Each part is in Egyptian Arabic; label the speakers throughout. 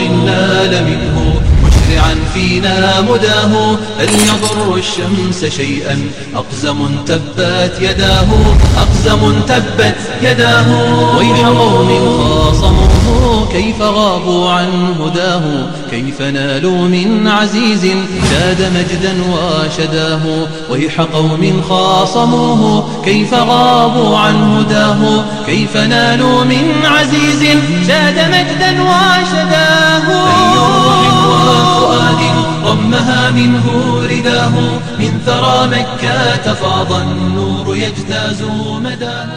Speaker 1: نال منه مشرعا فينا مداه هل يضر الشمس شيئا أقزم تبت يداه أقزم تبت يداه ويح قوم خاصموه كيف غابوا عن هداه كيف نالوا من عزيز زاد مجدا وشداه ويح قوم خاصموه كيف غابوا عن هداه كيف نالوا من عزيز زاد مجدا وشداه أي روح وفؤاد ضمها منه رداه من ثرى مكة فاض النور يجتاز مداه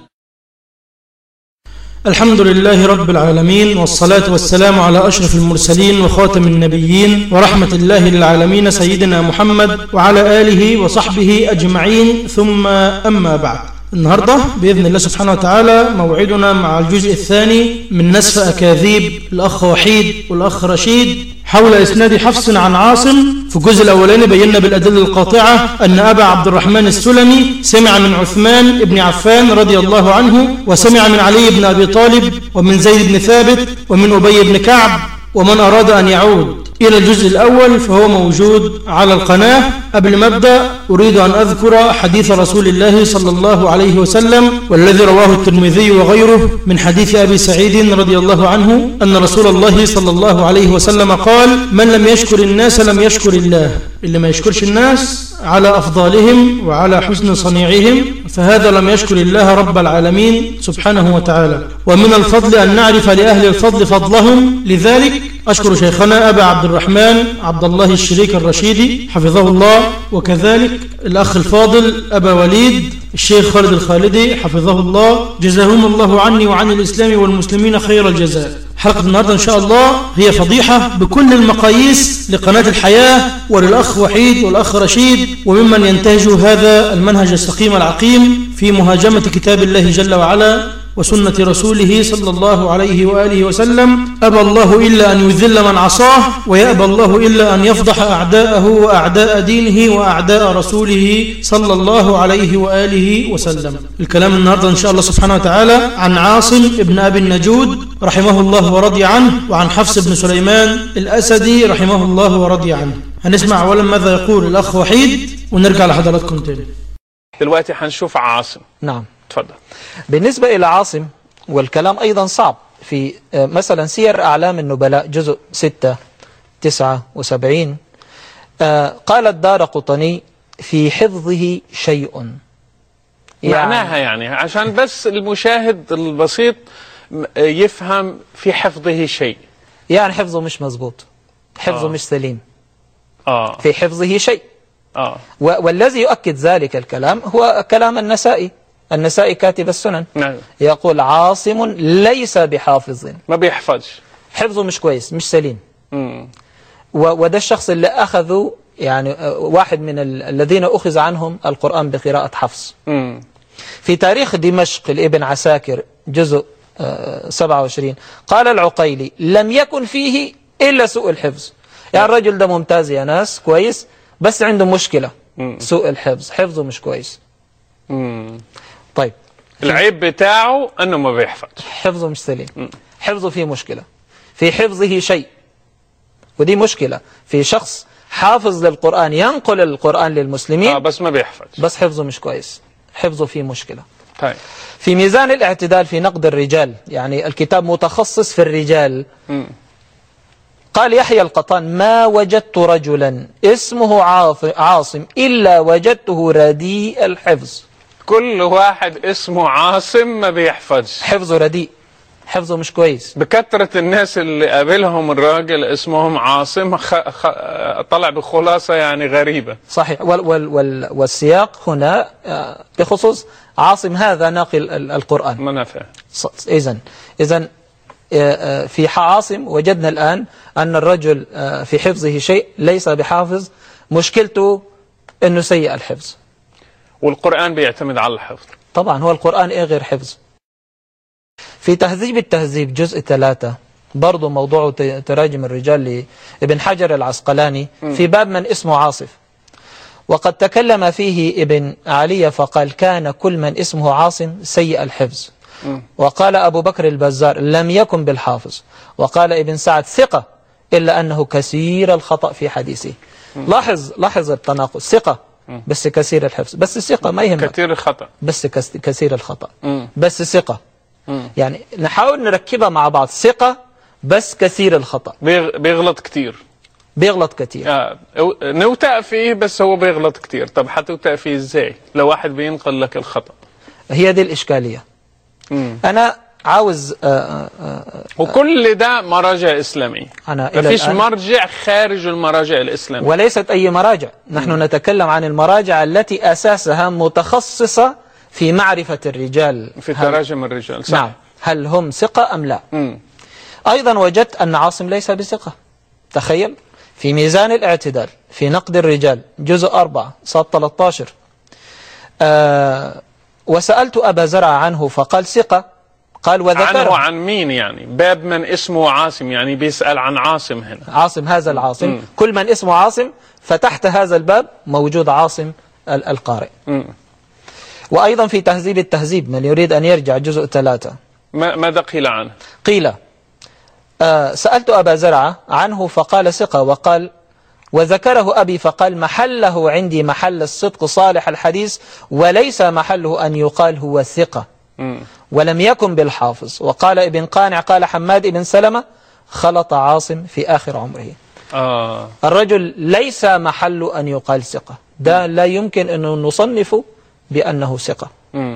Speaker 2: الحمد لله رب العالمين والصلاة والسلام على أشرف المرسلين وخاتم النبيين ورحمة الله للعالمين سيدنا محمد وعلى آله وصحبه أجمعين ثم أما بعد النهاردة بإذن الله سبحانه وتعالى موعدنا مع الجزء الثاني من نسف أكاذيب الأخ وحيد والأخ رشيد حول إسناد حفص عن عاصم في الجزء الأولاني بينا بالأدلة القاطعة أن أبا عبد الرحمن السلمي سمع من عثمان بن عفان رضي الله عنه وسمع من علي بن أبي طالب ومن زيد بن ثابت ومن أبي بن كعب ومن أراد أن يعود إلى الجزء الأول فهو موجود على القناة قبل ما أبدأ أريد أن أذكر حديث رسول الله صلى الله عليه وسلم والذي رواه الترمذي وغيره من حديث أبي سعيد رضي الله عنه أن رسول الله صلى الله عليه وسلم قال من لم يشكر الناس لم يشكر الله اللي ما يشكرش الناس على أفضالهم وعلى حسن صنيعهم فهذا لم يشكر الله رب العالمين سبحانه وتعالى ومن الفضل أن نعرف لأهل الفضل فضلهم لذلك أشكر شيخنا أبا عبد الرحمن عبد الله الشريك الرشيدي حفظه الله وكذلك الأخ الفاضل أبا وليد الشيخ خالد الخالدي حفظه الله جزاهم الله عني وعن الإسلام والمسلمين خير الجزاء حلقة النهاردة إن شاء الله هي فضيحة بكل المقاييس لقناة الحياة وللأخ وحيد والأخ رشيد وممن ينتهج هذا المنهج السقيم العقيم في مهاجمة كتاب الله جل وعلا وسنة رسوله صلى الله عليه وآله وسلم أبى الله إلا أن يذل من عصاه ويأبى الله إلا أن يفضح أعداءه وأعداء دينه وأعداء رسوله صلى الله عليه وآله وسلم الكلام النهاردة إن شاء الله سبحانه وتعالى عن عاصم ابن أبي النجود رحمه الله ورضي عنه وعن حفص بن سليمان الأسدي رحمه الله ورضي عنه هنسمع أولا ماذا يقول الأخ وحيد ونرجع لحضراتكم تاني
Speaker 3: دلوقتي هنشوف عاصم
Speaker 4: نعم
Speaker 3: اتفضل
Speaker 4: بالنسبة إلى عاصم والكلام أيضا صعب في آه، مثلا سير أعلام النبلاء جزء 6 79 آه، قال الدار قطني في حفظه شيء
Speaker 3: معناها يعني عشان بس المشاهد البسيط م- يفهم في حفظه شيء
Speaker 4: يعني حفظه مش مزبوط حفظه
Speaker 3: آه.
Speaker 4: مش سليم
Speaker 3: اه
Speaker 4: في حفظه شيء
Speaker 3: اه
Speaker 4: و- والذي يؤكد ذلك الكلام هو كلام النسائي النسائي كاتب السنن
Speaker 3: نعم
Speaker 4: يقول عاصم ليس بحافظ
Speaker 3: ما بيحفظش
Speaker 4: حفظه مش كويس مش سليم
Speaker 3: مم.
Speaker 4: و- وده الشخص اللي أخذوا يعني آه، واحد من ال- الذين أخذ عنهم القرآن بقراءة حفص
Speaker 3: مم.
Speaker 4: في تاريخ دمشق لابن عساكر جزء آه، 27 قال العقيلي لم يكن فيه إلا سوء الحفظ يعني الرجل ده ممتاز يا ناس كويس بس عنده مشكلة
Speaker 3: مم.
Speaker 4: سوء الحفظ حفظه مش كويس
Speaker 3: مم.
Speaker 4: طيب
Speaker 3: العيب بتاعه انه ما بيحفظش
Speaker 4: حفظه مش سليم حفظه فيه مشكلة في حفظه شيء ودي مشكلة في شخص حافظ للقرآن ينقل القرآن
Speaker 3: اه
Speaker 4: للمسلمين
Speaker 3: بس ما بيحفظش
Speaker 4: بس حفظه مش كويس حفظه فيه مشكلة
Speaker 3: طيب
Speaker 4: في ميزان الاعتدال في نقد الرجال يعني الكتاب متخصص في الرجال
Speaker 3: مم.
Speaker 4: قال يحيى القطان ما وجدت رجلا اسمه عاص- عاصم إلا وجدته رديء الحفظ
Speaker 3: كل واحد اسمه عاصم ما بيحفظش
Speaker 4: حفظه رديء حفظه مش كويس
Speaker 3: بكثرة الناس اللي قابلهم الراجل اسمهم عاصم خ... خ... طلع بخلاصة يعني غريبة
Speaker 4: صحيح وال وال وال والسياق هنا آه، بخصوص عاصم هذا ناقل ال- القرآن
Speaker 3: ما أنا فاهم
Speaker 4: إذن إذن في عاصم وجدنا الآن أن الرجل آه، في حفظه شيء ليس بحافظ مشكلته أنه سيء الحفظ
Speaker 3: والقرآن بيعتمد على الحفظ
Speaker 4: طبعا هو القرآن إيه غير حفظ في تهذيب التهذيب جزء ثلاثة برضو موضوع ت- تراجم الرجال لابن حجر العسقلاني في باب من اسمه عاصف وقد تكلم فيه ابن علي فقال كان كل من اسمه عاصم سيء الحفظ وقال أبو بكر البزار لم يكن بالحافظ وقال ابن سعد ثقة إلا أنه كثير الخطأ في حديثه لاحظ لاحظ التناقض ثقة بس كثير الحفظ بس الثقة ما يهمك
Speaker 3: كثير الخطأ
Speaker 4: بس كس- كثير الخطأ
Speaker 3: مم.
Speaker 4: بس ثقة
Speaker 3: مم.
Speaker 4: يعني نحاول نركبها مع بعض ثقة بس كثير الخطأ
Speaker 3: بيغ- بيغلط كتير
Speaker 4: بيغلط كثير
Speaker 3: آه. أو- نوتق فيه بس هو بيغلط كتير طب حتوتق فيه ازاي لو واحد بينقل لك الخطأ
Speaker 4: هي دي الإشكالية
Speaker 3: مم.
Speaker 4: أنا عاوز آه، آه، آه،
Speaker 3: وكل ده مراجع إسلامية
Speaker 4: أنا
Speaker 3: ما
Speaker 4: إلى
Speaker 3: فيش
Speaker 4: الآن
Speaker 3: مرجع خارج المراجع الإسلامية
Speaker 4: وليست أي مراجع نحن نتكلم عن المراجع التي أساسها متخصصة في معرفة الرجال
Speaker 3: في
Speaker 4: هل-
Speaker 3: تراجم الرجال صح
Speaker 4: نعم هل هم ثقة أم لا
Speaker 3: مم.
Speaker 4: أيضا وجدت أن عاصم ليس بثقة تخيل في ميزان الاعتدال في نقد الرجال جزء 4 صاد 13 آه وسألت أبا زرع عنه فقال ثقة قال
Speaker 3: عنه
Speaker 4: وذكر
Speaker 3: عن مين يعني باب من اسمه عاصم يعني بيسأل عن عاصم هنا
Speaker 4: عاصم هذا العاصم
Speaker 3: مم.
Speaker 4: كل من اسمه عاصم فتحت هذا الباب موجود عاصم ال- القارئ
Speaker 3: مم.
Speaker 4: وأيضا في تهذيب التهذيب من يريد أن يرجع جزء ثلاثة
Speaker 3: ما ماذا قيل عنه
Speaker 4: قيل آه سألت أبا زرعة عنه فقال ثقة وقال وذكره أبي فقال محله عندي محل الصدق صالح الحديث وليس محله أن يقال هو ثقة
Speaker 3: مم.
Speaker 4: ولم يكن بالحافظ وقال ابن قانع قال حماد بن سلمة خلط عاصم في آخر عمره
Speaker 3: آه.
Speaker 4: الرجل ليس محل أن يقال ثقة ده لا يمكن أن نصنفه بأنه ثقة
Speaker 3: مم.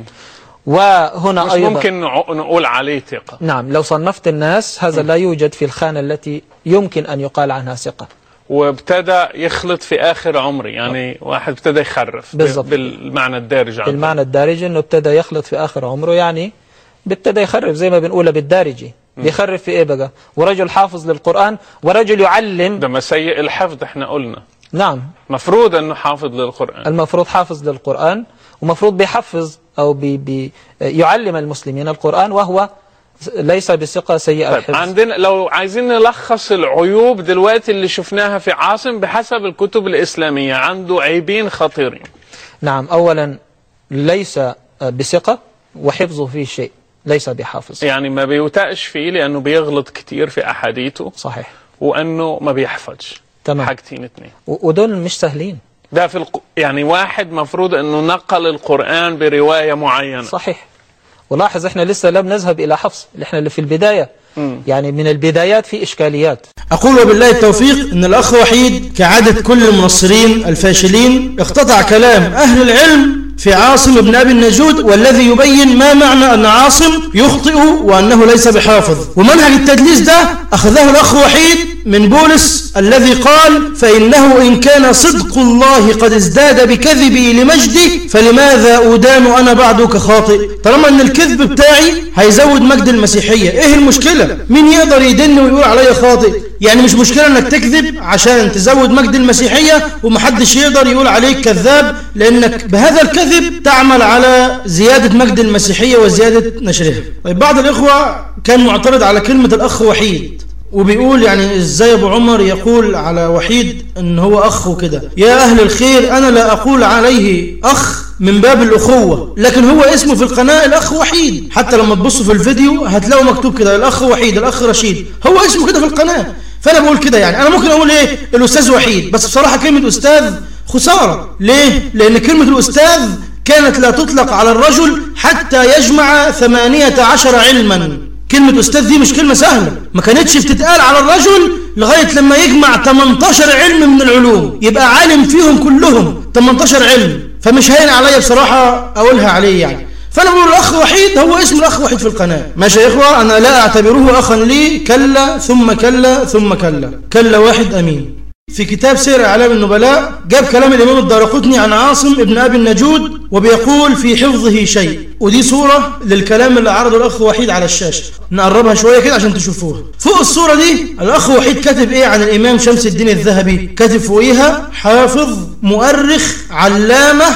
Speaker 4: وهنا
Speaker 3: مش
Speaker 4: أيضا
Speaker 3: ممكن نع- نقول عليه ثقة
Speaker 4: نعم لو صنفت الناس هذا لا يوجد في الخانة التي يمكن أن يقال عنها ثقة
Speaker 3: وابتدى يخلط في آخر عمري يعني واحد ابتدى يخرف ب-
Speaker 4: بالضبط.
Speaker 3: بالمعنى الدارج عنه
Speaker 4: بالمعنى الدارج أنه ابتدى يخلط في آخر عمره يعني ابتدى يخرف زي ما بنقولها بالدارجي بيخرف في إيه بقى ورجل حافظ للقرآن ورجل يعلم
Speaker 3: ده ما سيء الحفظ احنا قلنا
Speaker 4: نعم
Speaker 3: مفروض انه حافظ للقرآن
Speaker 4: المفروض حافظ للقرآن ومفروض بيحفظ أو بي بي يعلم المسلمين القرآن وهو ليس بثقة سيئة
Speaker 3: طيب
Speaker 4: الحفظ
Speaker 3: عندنا لو عايزين نلخص العيوب دلوقتي اللي شفناها في عاصم بحسب الكتب الإسلامية عنده عيبين خطيرين
Speaker 4: نعم أولا ليس بثقة وحفظه فيه شيء ليس بحافظ
Speaker 3: يعني ما بيوتقش فيه لأنه بيغلط كتير في أحاديثه
Speaker 4: صحيح
Speaker 3: وأنه ما بيحفظش
Speaker 4: تمام.
Speaker 3: حاجتين اتنين
Speaker 4: و- ودول مش سهلين
Speaker 3: ده في الق... يعني واحد مفروض أنه نقل القرآن برواية معينة
Speaker 4: صحيح ولاحظ احنا لسه لم نذهب إلى حفظ احنا اللي في البداية
Speaker 3: مم.
Speaker 4: يعني من البدايات في إشكاليات
Speaker 2: أقول وبالله التوفيق أن الأخ وحيد كعادة كل المنصرين الفاشلين اقتطع كلام أهل العلم في عاصم بن أبي النجود والذي يبين ما معنى أن عاصم يخطئ وأنه ليس بحافظ ومنهج التدليس ده أخذه الأخ وحيد من بولس الذي قال فإنه إن كان صدق الله قد ازداد بكذبي لمجدي فلماذا أدان أنا بعد كخاطئ طالما أن الكذب بتاعي هيزود مجد المسيحية إيه المشكلة مين يقدر يدن ويقول عليا خاطئ يعني مش مشكلة انك تكذب عشان تزود مجد المسيحية ومحدش يقدر يقول عليك كذاب لانك بهذا الكذب تعمل على زيادة مجد المسيحية وزيادة نشرها طيب بعض الاخوة كان معترض على كلمة الاخ وحيد وبيقول يعني ازاي ابو عمر يقول على وحيد ان هو اخ وكده يا اهل الخير انا لا اقول عليه اخ من باب الاخوة لكن هو اسمه في القناة الاخ وحيد حتى لما تبصوا في الفيديو هتلاقوا مكتوب كده الاخ وحيد الاخ رشيد هو اسمه كده في القناة فانا بقول كده يعني انا ممكن اقول ايه الاستاذ وحيد بس بصراحة كلمة استاذ خسارة ليه لان كلمة الاستاذ كانت لا تطلق على الرجل حتى يجمع ثمانية عشر علما كلمة أستاذ دي مش كلمة سهلة ما كانتش بتتقال على الرجل لغاية لما يجمع 18 علم من العلوم يبقى عالم فيهم كلهم 18 علم فمش هين عليا بصراحة أقولها عليه يعني فأنا بقول الأخ وحيد هو اسم الأخ وحيد في القناة ماشي يا إخوة أنا لا أعتبره أخا لي كلا ثم كلا ثم كلا كلا واحد أمين في كتاب سير أعلام النبلاء جاب كلام الإمام الدارقطني عن عاصم ابن أبي النجود وبيقول في حفظه شيء ودي صورة للكلام اللي عرضه الأخ وحيد على الشاشة نقربها شوية كده عشان تشوفوها فوق الصورة دي الأخ وحيد كاتب إيه عن الإمام شمس الدين الذهبي كاتب فوقيها حافظ مؤرخ علامة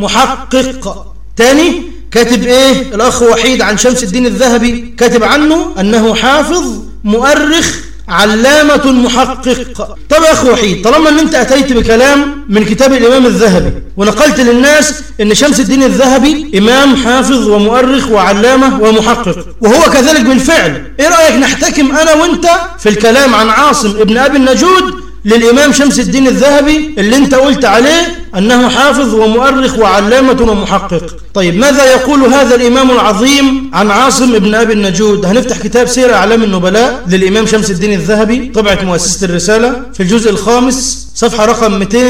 Speaker 2: محقق تاني كاتب إيه الأخ وحيد عن شمس الدين الذهبي كاتب عنه أنه حافظ مؤرخ علامة محقق طب يا أخي وحيد طالما أن أنت أتيت بكلام من كتاب الإمام الذهبي ونقلت للناس أن شمس الدين الذهبي إمام حافظ ومؤرخ وعلامة ومحقق وهو كذلك بالفعل إيه رأيك نحتكم أنا وأنت في الكلام عن عاصم ابن أبي النجود للإمام شمس الدين الذهبي اللي انت قلت عليه أنه حافظ ومؤرخ وعلامة ومحقق طيب ماذا يقول هذا الإمام العظيم عن عاصم ابن أبي النجود هنفتح كتاب سير أعلام النبلاء للإمام شمس الدين الذهبي طبعة مؤسسة الرسالة في الجزء الخامس صفحة رقم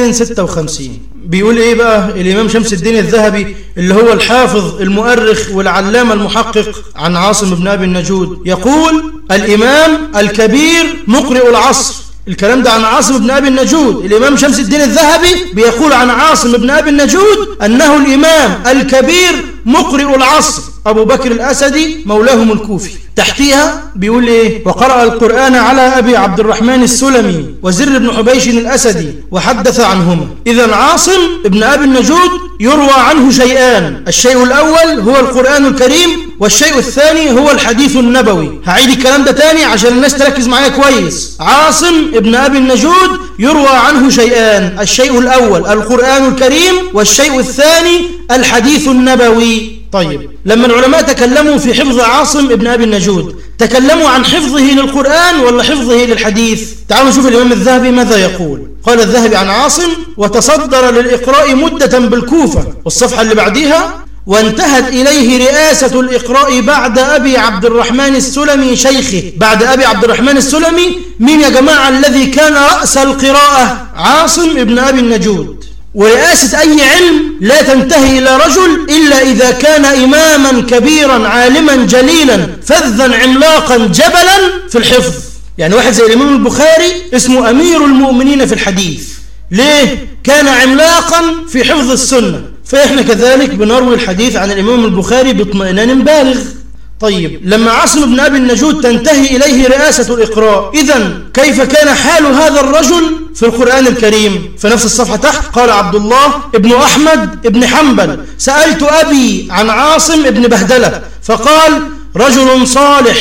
Speaker 2: 256 بيقول ايه بقى الامام شمس الدين الذهبي اللي هو الحافظ المؤرخ والعلامة المحقق عن عاصم بن ابي النجود يقول الامام الكبير مقرئ العصر الكلام ده عن عاصم بن أبي النجود الإمام شمس الدين الذهبي بيقول عن عاصم بن أبي النجود أنه الإمام الكبير مقرئ العصر أبو بكر الأسدي مولاهم الكوفي تحتيها بيقول إيه وقرأ القرآن على أبي عبد الرحمن السلمي وزر بن حبيش الأسدي وحدث عنهما إذا عاصم ابن أبي النجود يروى عنه شيئان الشيء الأول هو القرآن الكريم والشيء الثاني هو الحديث النبوي هعيد الكلام ده تاني عشان الناس تركز معايا كويس عاصم ابن أبي النجود يروى عنه شيئان الشيء الأول القرآن الكريم والشيء الثاني الحديث النبوي طيب لما العلماء تكلموا في حفظ عاصم ابن أبي النجود تكلموا عن حفظه للقرآن ولا حفظه للحديث تعالوا نشوف الإمام الذهبي ماذا يقول قال الذهبي عن عاصم وتصدر للإقراء مدة بالكوفة والصفحة اللي بعديها وانتهت إليه رئاسة الإقراء بعد أبي عبد الرحمن السلمي شيخه بعد أبي عبد الرحمن السلمي من يا جماعة الذي كان رأس القراءة عاصم ابن أبي النجود ورئاسة أي علم لا تنتهي إلى رجل إلا إذا كان إماما كبيرا عالما جليلا فذا عملاقا جبلا في الحفظ يعني واحد زي الإمام البخاري اسمه أمير المؤمنين في الحديث ليه؟ كان عملاقا في حفظ السنة فإحنا كذلك بنروي الحديث عن الإمام البخاري باطمئنان بالغ طيب لما عاصم بن أبي النجود تنتهي إليه رئاسة الإقراء إذا كيف كان حال هذا الرجل في القرآن الكريم في نفس الصفحة تحت قال عبد الله ابن أحمد ابن حنبل سألت أبي عن عاصم ابن بهدلة فقال رجل صالح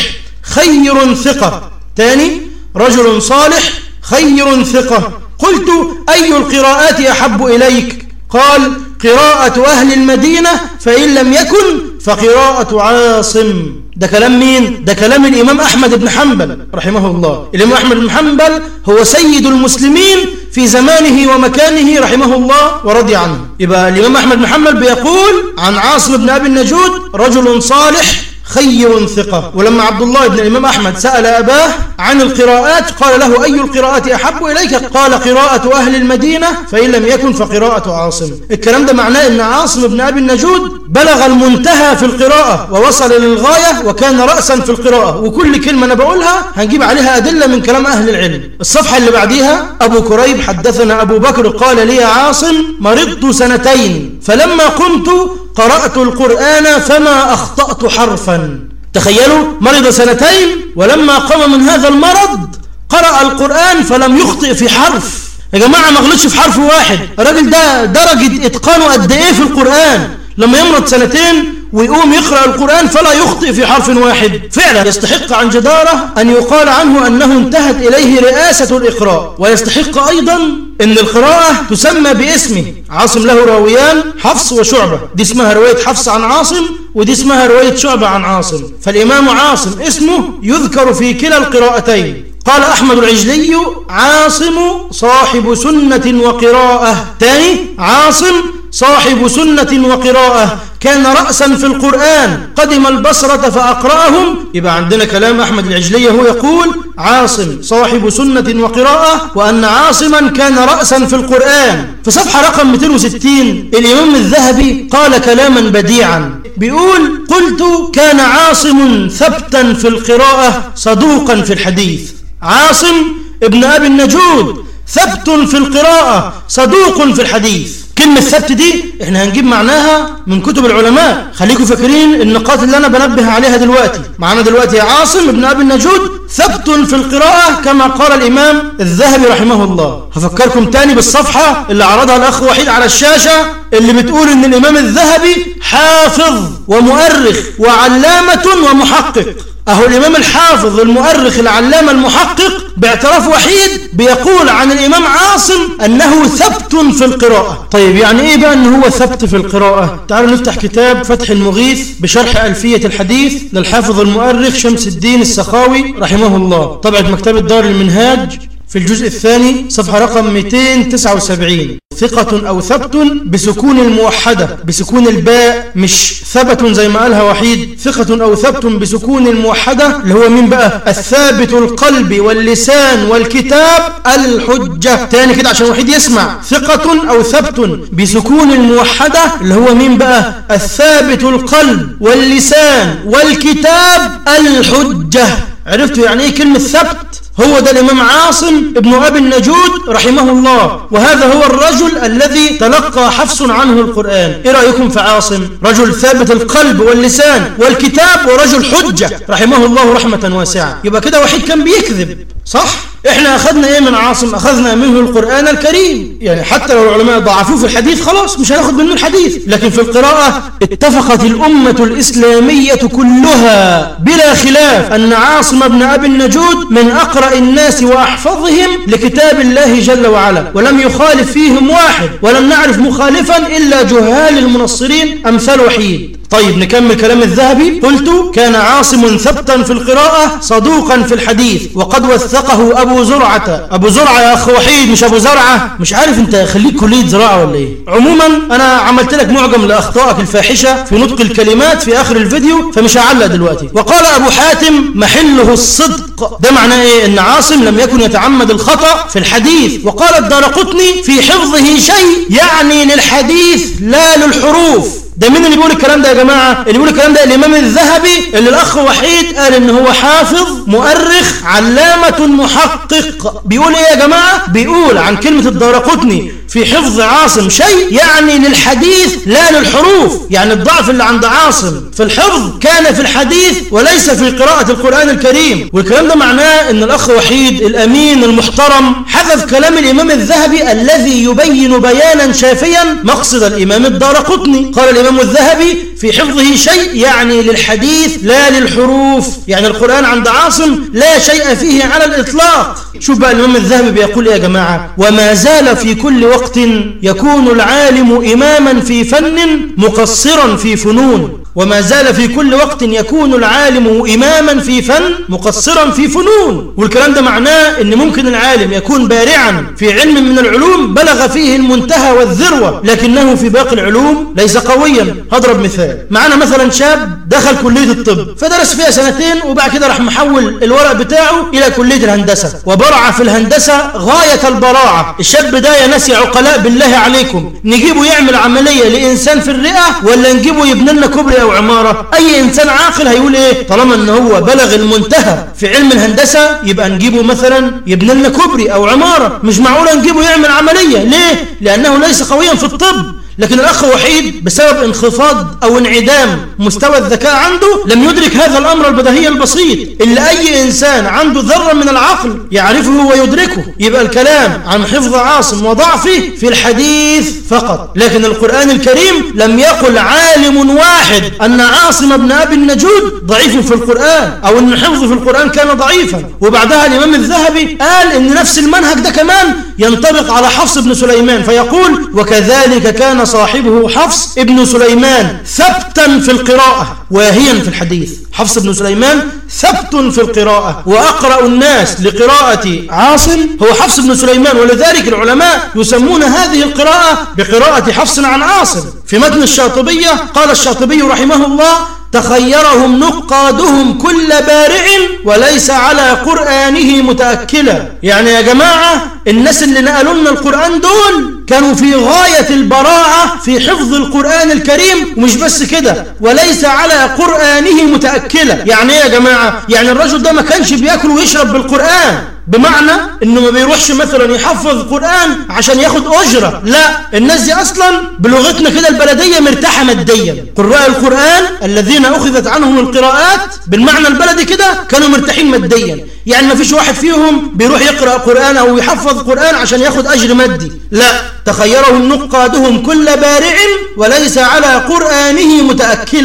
Speaker 2: خير ثقة تاني رجل صالح خير ثقة قلت أي القراءات أحب إليك قال قراءة أهل المدينة فإن لم يكن فقراءة عاصم ده كلام مين؟ ده كلام الإمام أحمد بن حنبل رحمه الله الإمام أحمد بن حنبل هو سيد المسلمين في زمانه ومكانه رحمه الله ورضي عنه يبقى الإمام أحمد بن حنبل بيقول عن عاصم بن أبي النجود رجل صالح خير ثقة ولما عبد الله بن الإمام أحمد سأل أباه عن القراءات قال له أي القراءات أحب إليك قال قراءة أهل المدينة فإن لم يكن فقراءة عاصم الكلام ده معناه أن عاصم بن أبي النجود بلغ المنتهى في القراءة ووصل للغاية وكان رأسا في القراءة وكل كلمة أنا بقولها هنجيب عليها أدلة من كلام أهل العلم الصفحة اللي بعديها أبو كريب حدثنا أبو بكر قال لي عاصم مرضت سنتين فلما قمت قرأت القرآن فما أخطأت حرفا تخيلوا مرض سنتين ولما قام من هذا المرض قرأ القرآن فلم يخطئ في حرف يا جماعة ما غلطش في حرف واحد الراجل ده درجة إتقانه قد إيه في القرآن لما يمرض سنتين ويقوم يقرأ القرآن فلا يخطئ في حرف واحد فعلا يستحق عن جدارة أن يقال عنه أنه انتهت إليه رئاسة الإقراء ويستحق أيضا أن القراءة تسمى باسمه عاصم له راويان حفص وشعبة دي اسمها رواية حفص عن عاصم ودي اسمها رواية شعبة عن عاصم فالإمام عاصم اسمه يذكر في كلا القراءتين قال أحمد العجلي عاصم صاحب سنة وقراءة تاني عاصم صاحب سنة وقراءة كان رأسا في القرآن قدم البصرة فأقرأهم يبقى عندنا كلام أحمد العجلي هو يقول عاصم صاحب سنة وقراءة وأن عاصما كان رأسا في القرآن في صفحة رقم 260 الإمام الذهبي قال كلاما بديعا بيقول قلت كان عاصم ثبتا في القراءة صدوقا في الحديث عاصم ابن أبي النجود ثبت في القراءة صدوق في الحديث كلمة ثبت دي احنا هنجيب معناها من كتب العلماء خليكم فاكرين النقاط اللي انا بنبه عليها دلوقتي معنا دلوقتي عاصم ابن ابي النجود ثبت في القراءة كما قال الامام الذهبي رحمه الله هفكركم تاني بالصفحة اللي عرضها الاخ وحيد على الشاشة اللي بتقول ان الامام الذهبي حافظ ومؤرخ وعلامة ومحقق أهو الإمام الحافظ المؤرخ العلامة المحقق باعتراف وحيد بيقول عن الإمام عاصم أنه ثبت في القراءة طيب يعني إيه بقى أنه هو ثبت في القراءة تعالوا نفتح كتاب فتح المغيث بشرح ألفية الحديث للحافظ المؤرخ شمس الدين السخاوي رحمه الله طبعة مكتبة دار المنهاج في الجزء الثاني صفحة رقم 279 ثقة أو ثبت بسكون الموحدة بسكون الباء مش ثبت زي ما قالها وحيد ثقة أو ثبت بسكون الموحدة اللي هو مين بقى الثابت القلب واللسان والكتاب الحجة تاني كده عشان وحيد يسمع ثقة أو ثبت بسكون الموحدة اللي هو مين بقى الثابت القلب واللسان والكتاب الحجة عرفتوا يعني ايه كلمة ثبت هو ده الإمام عاصم ابن أبي النجود رحمه الله وهذا هو الرجل الذي تلقى حفص عنه القرآن إيه رأيكم في عاصم رجل ثابت القلب واللسان والكتاب ورجل حجة رحمه الله رحمة واسعة يبقى كده وحيد كان بيكذب صح احنا اخذنا ايه من عاصم اخذنا منه القرآن الكريم يعني حتى لو العلماء ضعفوه في الحديث خلاص مش هناخد منه الحديث لكن في القراءة اتفقت الأمة الإسلامية كلها بلا خلاف أن عاصم بن أبي النجود من أقرأ الناس وأحفظهم لكتاب الله جل وعلا ولم يخالف فيهم واحد ولم نعرف مخالفا إلا جهال المنصرين أمثال وحيد طيب نكمل كلام الذهبي قلت كان عاصم ثبتا في القراءة صدوقا في الحديث وقد وثقه أبو زرعة أبو زرعة يا أخ وحيد مش أبو زرعة مش عارف أنت خليك كلية زراعة ولا إيه عموما أنا عملت لك معجم لأخطائك الفاحشة في نطق الكلمات في آخر الفيديو فمش هعلق دلوقتي وقال أبو حاتم محله الصدق ده معناه إيه إن عاصم لم يكن يتعمد الخطأ في الحديث وقال الدارقطني في حفظه شيء يعني للحديث لا للحروف ده مين اللي بيقول الكلام ده يا جماعة اللي بيقول الكلام ده الإمام الذهبي اللي الأخ وحيد قال إن هو حافظ مؤرخ علامة محقق بيقول إيه يا جماعة بيقول عن كلمة الدارقطني في حفظ عاصم شيء يعني للحديث لا للحروف يعني الضعف اللي عند عاصم في الحفظ كان في الحديث وليس في قراءة القرآن الكريم والكلام ده معناه ان الأخ وحيد الأمين المحترم حذف كلام الإمام الذهبي الذي يبين بيانا شافيا مقصد الإمام الدارقطني قال الإمام الذهبي في حفظه شيء يعني للحديث لا للحروف يعني القرآن عند عاصم لا شيء فيه على الإطلاق شوف بقى الإمام الذهبي بيقول يا جماعة وما زال في كل وقت يكون العالم إماما في فن مقصرا في فنون وما زال في كل وقت يكون العالم إماما في فن مقصرا في فنون والكلام ده معناه أن ممكن العالم يكون بارعا في علم من العلوم بلغ فيه المنتهى والذروة لكنه في باقي العلوم ليس قويا هضرب مثال معنا مثلا شاب دخل كلية الطب فدرس فيها سنتين وبعد كده راح محول الورق بتاعه إلى كلية الهندسة وبرع في الهندسة غاية البراعة الشاب ده يا ناس يا عقلاء بالله عليكم نجيبه يعمل عملية لإنسان في الرئة ولا نجيبه يبني لنا كوبري أو عمارة أي إنسان عاقل هيقول إيه طالما أن هو بلغ المنتهى في علم الهندسة يبقى نجيبه مثلا يبني لنا كوبري أو عمارة مش معقولة نجيبه يعمل عملية ليه؟ لأنه ليس قويا في الطب لكن الأخ وحيد بسبب انخفاض أو انعدام مستوى الذكاء عنده لم يدرك هذا الأمر البديهي البسيط اللي أي إنسان عنده ذرة من العقل يعرفه ويدركه يبقى الكلام عن حفظ عاصم وضعفه في الحديث فقط لكن القرآن الكريم لم يقل عالم واحد أن عاصم بن أبي النجود ضعيف في القرآن أو أن حفظه في القرآن كان ضعيفا وبعدها الإمام الذهبي قال أن نفس المنهج ده كمان ينطبق على حفص بن سليمان فيقول وكذلك كان صاحبه حفص ابن سليمان ثبتا في القراءة واهيا في الحديث حفص بن سليمان ثبت في القراءة وأقرأ الناس لقراءة عاصم هو حفص بن سليمان ولذلك العلماء يسمون هذه القراءة بقراءة حفص عن عاصم في متن الشاطبية قال الشاطبي رحمه الله تخيرهم نقادهم كل بارع وليس على قرآنه متأكلا يعني يا جماعة الناس اللي نقلوا لنا القرآن دول كانوا في غاية البراعة في حفظ القرآن الكريم ومش بس كده وليس على قرآنه متأكلا يعني ايه يا جماعة يعني الرجل ده ما كانش بياكل ويشرب بالقرآن بمعنى انه ما بيروحش مثلا يحفظ قرآن عشان ياخد اجرة لا الناس دي اصلا بلغتنا كده البلدية مرتاحة ماديا قراء القرآن الذين اخذت عنهم القراءات بالمعنى البلدي كده كانوا مرتاحين ماديا يعني ما فيش واحد فيهم بيروح يقرأ قرآن او يحفظ قرآن عشان ياخد اجر مادي لا تخيرهم نقادهم كل بارع وليس على قرآنه متأكلا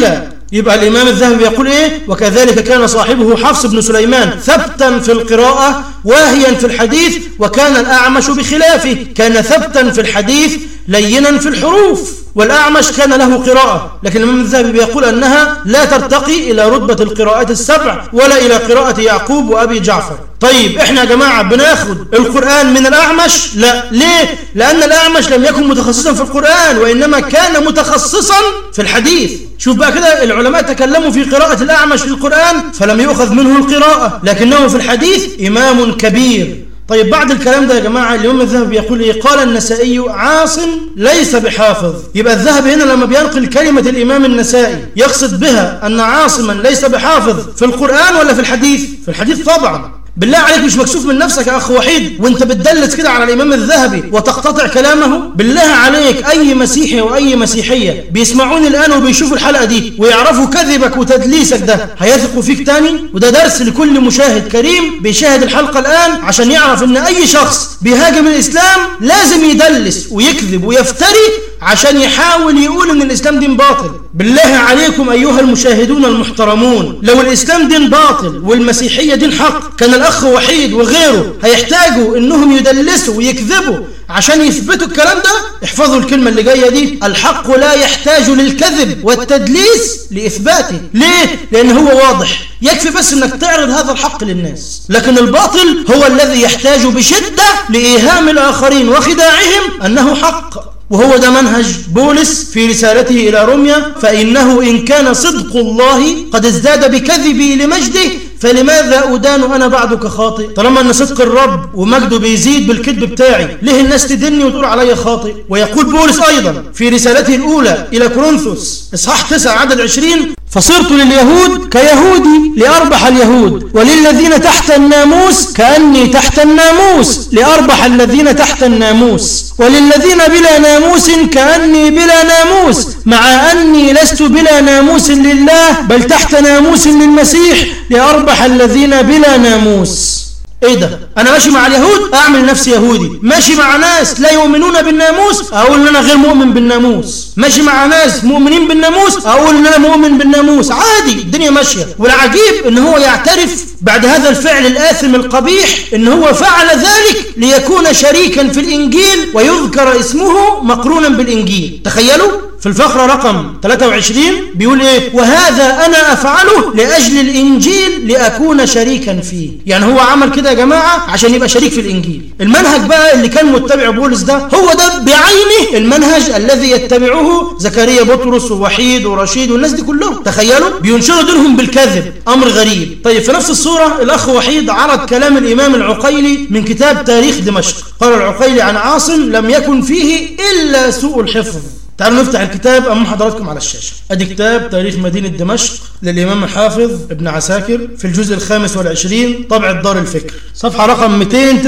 Speaker 2: يبقى الإمام الذهبي يقول إيه وكذلك كان صاحبه حفص بن سليمان ثبتا في القراءة واهيا في الحديث وكان الأعمش بخلافه كان ثبتا في الحديث لينا في الحروف والأعمش كان له قراءة لكن الإمام الذهبي يقول أنها لا ترتقي إلى رتبة القراءات السبع ولا إلى قراءة يعقوب وأبي جعفر طيب إحنا يا جماعة بناخد القرآن من الأعمش لا ليه لأن الأعمش لم يكن متخصصا في القرآن وإنما كان متخصصا في الحديث شوف بقى كده العلماء تكلموا في قراءة الأعمش في القرآن فلم يؤخذ منه القراءة لكنه في الحديث إمام كبير طيب بعد الكلام ده يا جماعة اليوم الذهبي يقول إيه قال النسائي عاصم ليس بحافظ يبقى الذهبي هنا لما بينقل كلمة الإمام النسائي يقصد بها أن عاصما ليس بحافظ في القرآن ولا في الحديث في الحديث طبعا بالله عليك مش مكسوف من نفسك يا أخ وحيد وانت بتدلس كده على الإمام الذهبي وتقتطع كلامه بالله عليك أي مسيحي وأي مسيحية بيسمعوني الآن وبيشوفوا الحلقة دي ويعرفوا كذبك وتدليسك ده هيثقوا فيك تاني وده درس لكل مشاهد كريم بيشاهد الحلقة الآن عشان يعرف أن أي شخص بيهاجم الإسلام لازم يدلس ويكذب ويفتري عشان يحاول يقول ان الاسلام دين باطل بالله عليكم ايها المشاهدون المحترمون لو الاسلام دين باطل والمسيحيه دين حق كان الاخ وحيد وغيره هيحتاجوا انهم يدلسوا ويكذبوا عشان يثبتوا الكلام ده احفظوا الكلمة اللي جاية دي الحق لا يحتاج للكذب والتدليس لإثباته ليه؟ لأن هو واضح يكفي بس انك تعرض هذا الحق للناس لكن الباطل هو الذي يحتاج بشدة لإيهام الآخرين وخداعهم أنه حق وهو ده منهج بولس في رسالته إلى روميا فإنه إن كان صدق الله قد ازداد بكذبي لمجده فلماذا أدان أنا بعدك خاطئ طالما أن صدق الرب ومجده بيزيد بالكذب بتاعي ليه الناس تدني وتقول علي خاطئ ويقول بولس أيضا في رسالته الأولى إلى كورنثوس إصحاح 9 عدد 20 فصرت لليهود كيهودي لأربح اليهود وللذين تحت الناموس كأني تحت الناموس لأربح الذين تحت الناموس وللذين بلا ناموس كأني بلا ناموس مع أني لست بلا ناموس لله بل تحت ناموس للمسيح لأربح الذين بلا ناموس ايه ده انا ماشي مع اليهود اعمل نفسي يهودي ماشي مع ناس لا يؤمنون بالناموس اقول ان انا غير مؤمن بالناموس ماشي مع ناس مؤمنين بالناموس اقول ان انا مؤمن بالناموس عادي الدنيا ماشيه والعجيب ان هو يعترف بعد هذا الفعل الآثم القبيح ان هو فعل ذلك ليكون شريكا في الانجيل ويذكر اسمه مقرونا بالانجيل تخيلوا في الفقرة رقم 23 بيقول ايه وهذا انا افعله لاجل الانجيل لاكون شريكا فيه يعني هو عمل كده يا جماعة عشان يبقى شريك في الانجيل المنهج بقى اللي كان متبع بولس ده هو ده بعينه المنهج الذي يتبعه زكريا بطرس ووحيد ورشيد والناس دي كلهم تخيلوا بينشروا دينهم بالكذب امر غريب طيب في نفس الصورة الاخ وحيد عرض كلام الامام العقيلي من كتاب تاريخ دمشق قال العقيلي عن عاصم لم يكن فيه الا سوء الحفظ تعالوا نفتح الكتاب أمام حضراتكم على الشاشة أدي كتاب تاريخ مدينة دمشق للإمام الحافظ ابن عساكر في الجزء الخامس والعشرين طبع دار الفكر صفحة رقم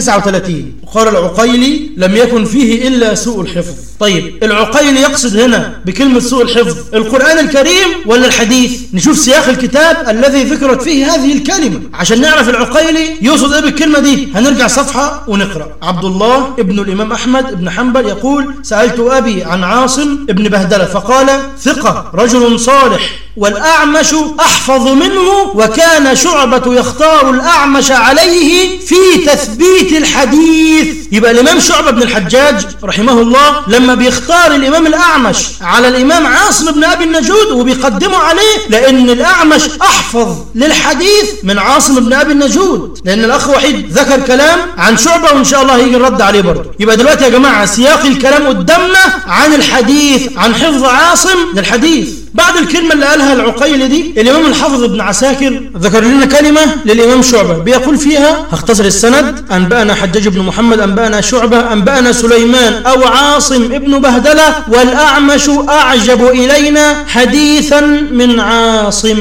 Speaker 2: 239 وقال العقيلي لم يكن فيه إلا سوء الحفظ طيب العقيلي يقصد هنا بكلمة سوء الحفظ القرآن الكريم ولا الحديث نشوف سياق الكتاب الذي ذكرت فيه هذه الكلمة عشان نعرف العقيلي يقصد ايه بالكلمة دي هنرجع صفحة ونقرأ عبد الله ابن الإمام أحمد ابن حنبل يقول سألت أبي عن عاصم ابن بهدلة فقال ثقة رجل صالح والأعمش أحفظ منه وكان شعبة يختار الأعمش عليه في تثبيت الحديث يبقى الإمام شعبة بن الحجاج رحمه الله لما بيختار الإمام الأعمش على الإمام عاصم بن أبي النجود وبيقدمه عليه لأن الأعمش أحفظ للحديث من عاصم بن أبي النجود لأن الأخ وحيد ذكر كلام عن شعبة وإن شاء الله هيجي الرد عليه برضه يبقى دلوقتي يا جماعة سياق الكلام قدامنا عن الحديث عن حفظ عاصم للحديث بعد الكلمة اللي قالها العقيل دي الإمام الحافظ ابن عساكر ذكر لنا كلمة للإمام شعبة بيقول فيها هختصر السند أنبأنا حجاج بن محمد أنبأنا شعبة أنبأنا سليمان أو عاصم ابن بهدلة والأعمش أعجب إلينا حديثا من عاصم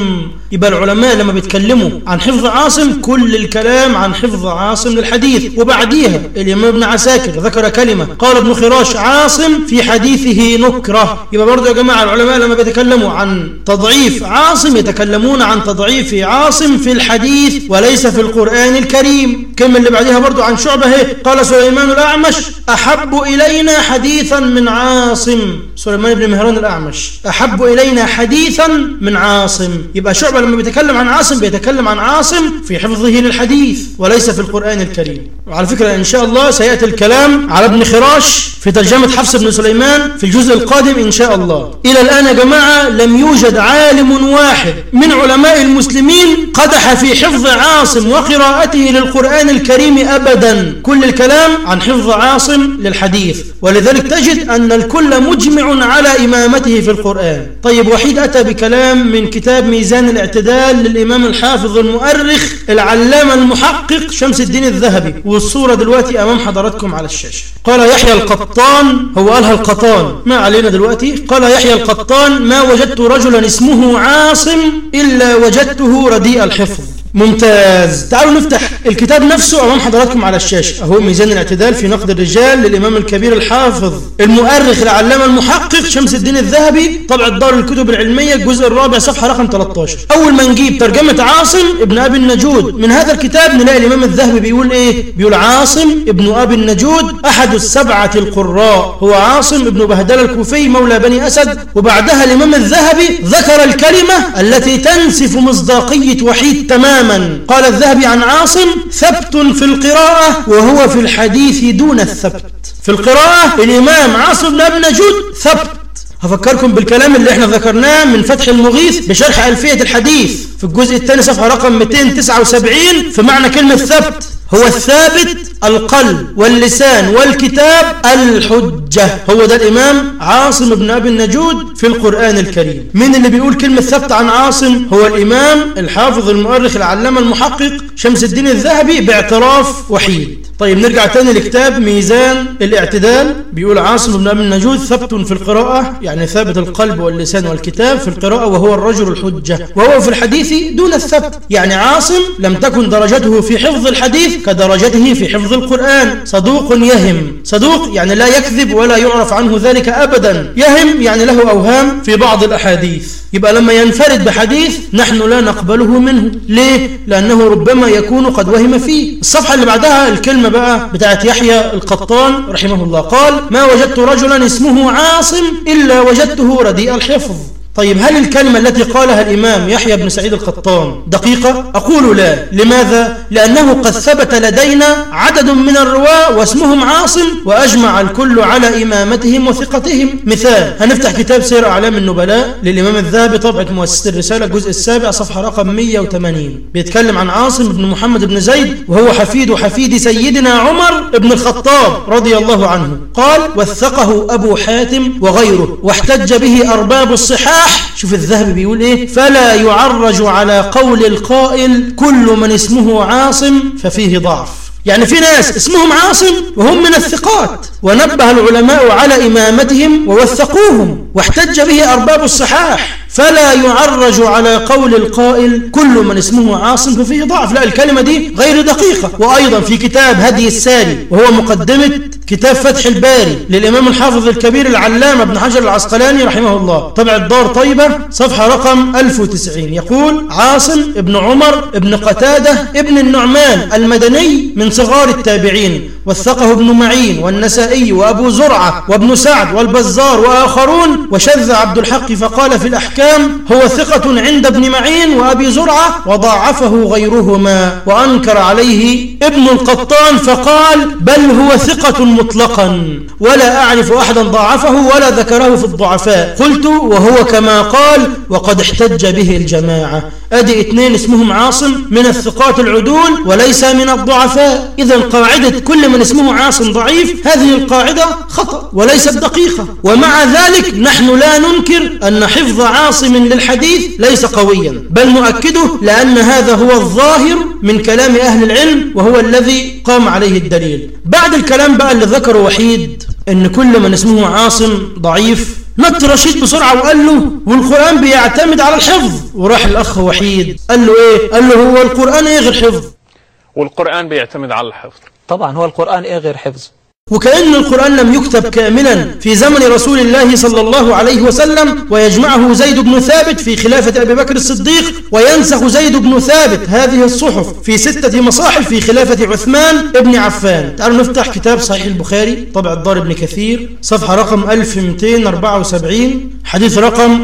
Speaker 2: يبقى العلماء لما بيتكلموا عن حفظ عاصم كل الكلام عن حفظ عاصم للحديث وبعديها الإمام ابن عساكر ذكر كلمة قال ابن خراش عاصم في حديثه نكرة يبقى برضه يا جماعة العلماء لما بيتكلموا عن تضعيف عاصم يتكلمون عن تضعيف عاصم في الحديث وليس في القرآن الكريم كلمة اللي بعدها برضه عن شعبة هي قال سليمان الأعمش أحب إلينا حديثا من عاصم سليمان بن مهران الأعمش أحب إلينا حديثا من عاصم يبقى شعبة لما بيتكلم عن عاصم بيتكلم عن عاصم في حفظه للحديث وليس في القرآن الكريم وعلى فكرة إن شاء الله سيأتي الكلام على ابن خراش في ترجمة حفص بن سليمان في الجزء القادم إن شاء الله إلى الآن يا جماعة لم يوجد عالم واحد من علماء المسلمين قدح في حفظ عاصم وقراءته للقرآن الكريم أبدا كل الكلام عن حفظ عاصم للحديث ولذلك تجد أن الكل مجمع على إمامته في القرآن طيب وحيد أتى بكلام من كتاب ميزان الاعتدال للإمام الحافظ المؤرخ العلامة المحقق شمس الدين الذهبي والصورة دلوقتي أمام حضراتكم على الشاشة قال يحيى القطان هو قالها القطان ما علينا دلوقتي قال يحيى القطان ما وجدت رجلا اسمه عاصم إلا وجدته رديء الحفظ ممتاز تعالوا نفتح الكتاب نفسه أمام حضراتكم على الشاشة أهو ميزان الاعتدال في نقد الرجال للإمام الكبير الحافظ المؤرخ العلامة المحقق شمس الدين الذهبي طبع دار الكتب العلمية الجزء الرابع صفحة رقم 13 أول ما نجيب ترجمة عاصم ابن أبي النجود من هذا الكتاب نلاقي الإمام الذهبي بيقول إيه بيقول عاصم ابن أبي النجود أحد السبعة القراء هو عاصم ابن بهدل الكوفي مولى بني أسد وبعدها الإمام الذهبي ذكر الكلمة التي تنسف مصداقية وحيد تماما قال الذهبي عن عاصم ثبت في القراءة وهو في الحديث دون الثبت في القراءة الإمام عاصم بن أبي نجود ثبت هفكركم بالكلام اللي احنا ذكرناه من فتح المغيث بشرح ألفية الحديث في الجزء الثاني صفحة رقم 279 في معنى كلمة ثبت هو الثابت القلب واللسان والكتاب الحجة هو ده الإمام عاصم بن أبي النجود في القرآن الكريم من اللي بيقول كلمة ثبت عن عاصم هو الإمام الحافظ المؤرخ العلامة المحقق شمس الدين الذهبي باعتراف وحيد طيب نرجع تاني لكتاب ميزان الاعتدال بيقول عاصم بن أبي النجود ثبت في القراءة يعني ثابت القلب واللسان والكتاب في القراءة وهو الرجل الحجة وهو في الحديث دون الثبت يعني عاصم لم تكن درجته في حفظ الحديث كدرجته في حفظ القرآن صدوق يهم صدوق يعني لا يكذب ولا يعرف عنه ذلك أبدا يهم يعني له أوهام في بعض الأحاديث يبقى لما ينفرد بحديث نحن لا نقبله منه ليه؟ لأنه ربما يكون قد وهم فيه الصفحة اللي بعدها الكلمة بقى بتاعت يحيى القطان رحمه الله قال ما وجدت رجلا اسمه عاصم إلا وجدته رديء الحفظ طيب هل الكلمة التي قالها الإمام يحيى بن سعيد القطان دقيقة؟ أقول لا لماذا؟ لأنه قد ثبت لدينا عدد من الرواة واسمهم عاصم وأجمع الكل على إمامتهم وثقتهم مثال هنفتح كتاب سير أعلام النبلاء للإمام الذهبي طبعة مؤسسة الرسالة الجزء السابع صفحة رقم 180 بيتكلم عن عاصم بن محمد بن زيد وهو حفيد حفيد سيدنا عمر بن الخطاب رضي الله عنه قال وثقه أبو حاتم وغيره واحتج به أرباب الصحاح شوف الذهبي بيقول ايه فلا يعرج على قول القائل كل من اسمه عاصم ففيه ضعف يعني في ناس اسمهم عاصم وهم من الثقات ونبه العلماء على إمامتهم ووثقوهم واحتج به أرباب الصحاح فلا يعرج على قول القائل كل من اسمه عاصم ففيه ضعف لا الكلمة دي غير دقيقة وأيضا في كتاب هدي الساري وهو مقدمة كتاب فتح الباري للإمام الحافظ الكبير العلامة ابن حجر العسقلاني رحمه الله طبع الدار طيبة صفحة رقم 1090 يقول عاصم ابن عمر ابن قتادة ابن النعمان المدني من صغار التابعين وثقه ابن معين والنسائي وأبو زرعة وابن سعد والبزار وآخرون وشذ عبد الحق فقال في الأحكام هو ثقة عند ابن معين وأبي زرعة وضاعفه غيرهما وأنكر عليه ابن القطان فقال بل هو ثقة مطلقا ولا أعرف أحدا ضاعفه ولا ذكره في الضعفاء قلت وهو كما قال وقد احتج به الجماعة أدي اثنين اسمهم عاصم من الثقات العدول وليس من الضعفاء إذا قاعدة كل من اسمه عاصم ضعيف هذه القاعدة خطأ وليست دقيقة ومع ذلك نحن لا ننكر أن حفظ عاصم للحديث ليس قويا بل نؤكده لأن هذا هو الظاهر من كلام أهل العلم وهو الذي قام عليه الدليل بعد الكلام بقى اللي ذكره وحيد أن كل من اسمه عاصم ضعيف نط رشيد بسرعة وقال له والقرآن بيعتمد على الحفظ وراح الأخ وحيد قال له إيه قال له هو القرآن إيه غير حفظ
Speaker 3: والقرآن بيعتمد على الحفظ
Speaker 4: طبعا هو القرآن إيه غير حفظ
Speaker 2: وكأن القرآن لم يكتب كاملا في زمن رسول الله صلى الله عليه وسلم ويجمعه زيد بن ثابت في خلافة أبي بكر الصديق وينسخ زيد بن ثابت هذه الصحف في ستة مصاحف في خلافة عثمان بن عفان تعالوا نفتح كتاب صحيح البخاري طبع الدار ابن كثير صفحة رقم 1274 حديث رقم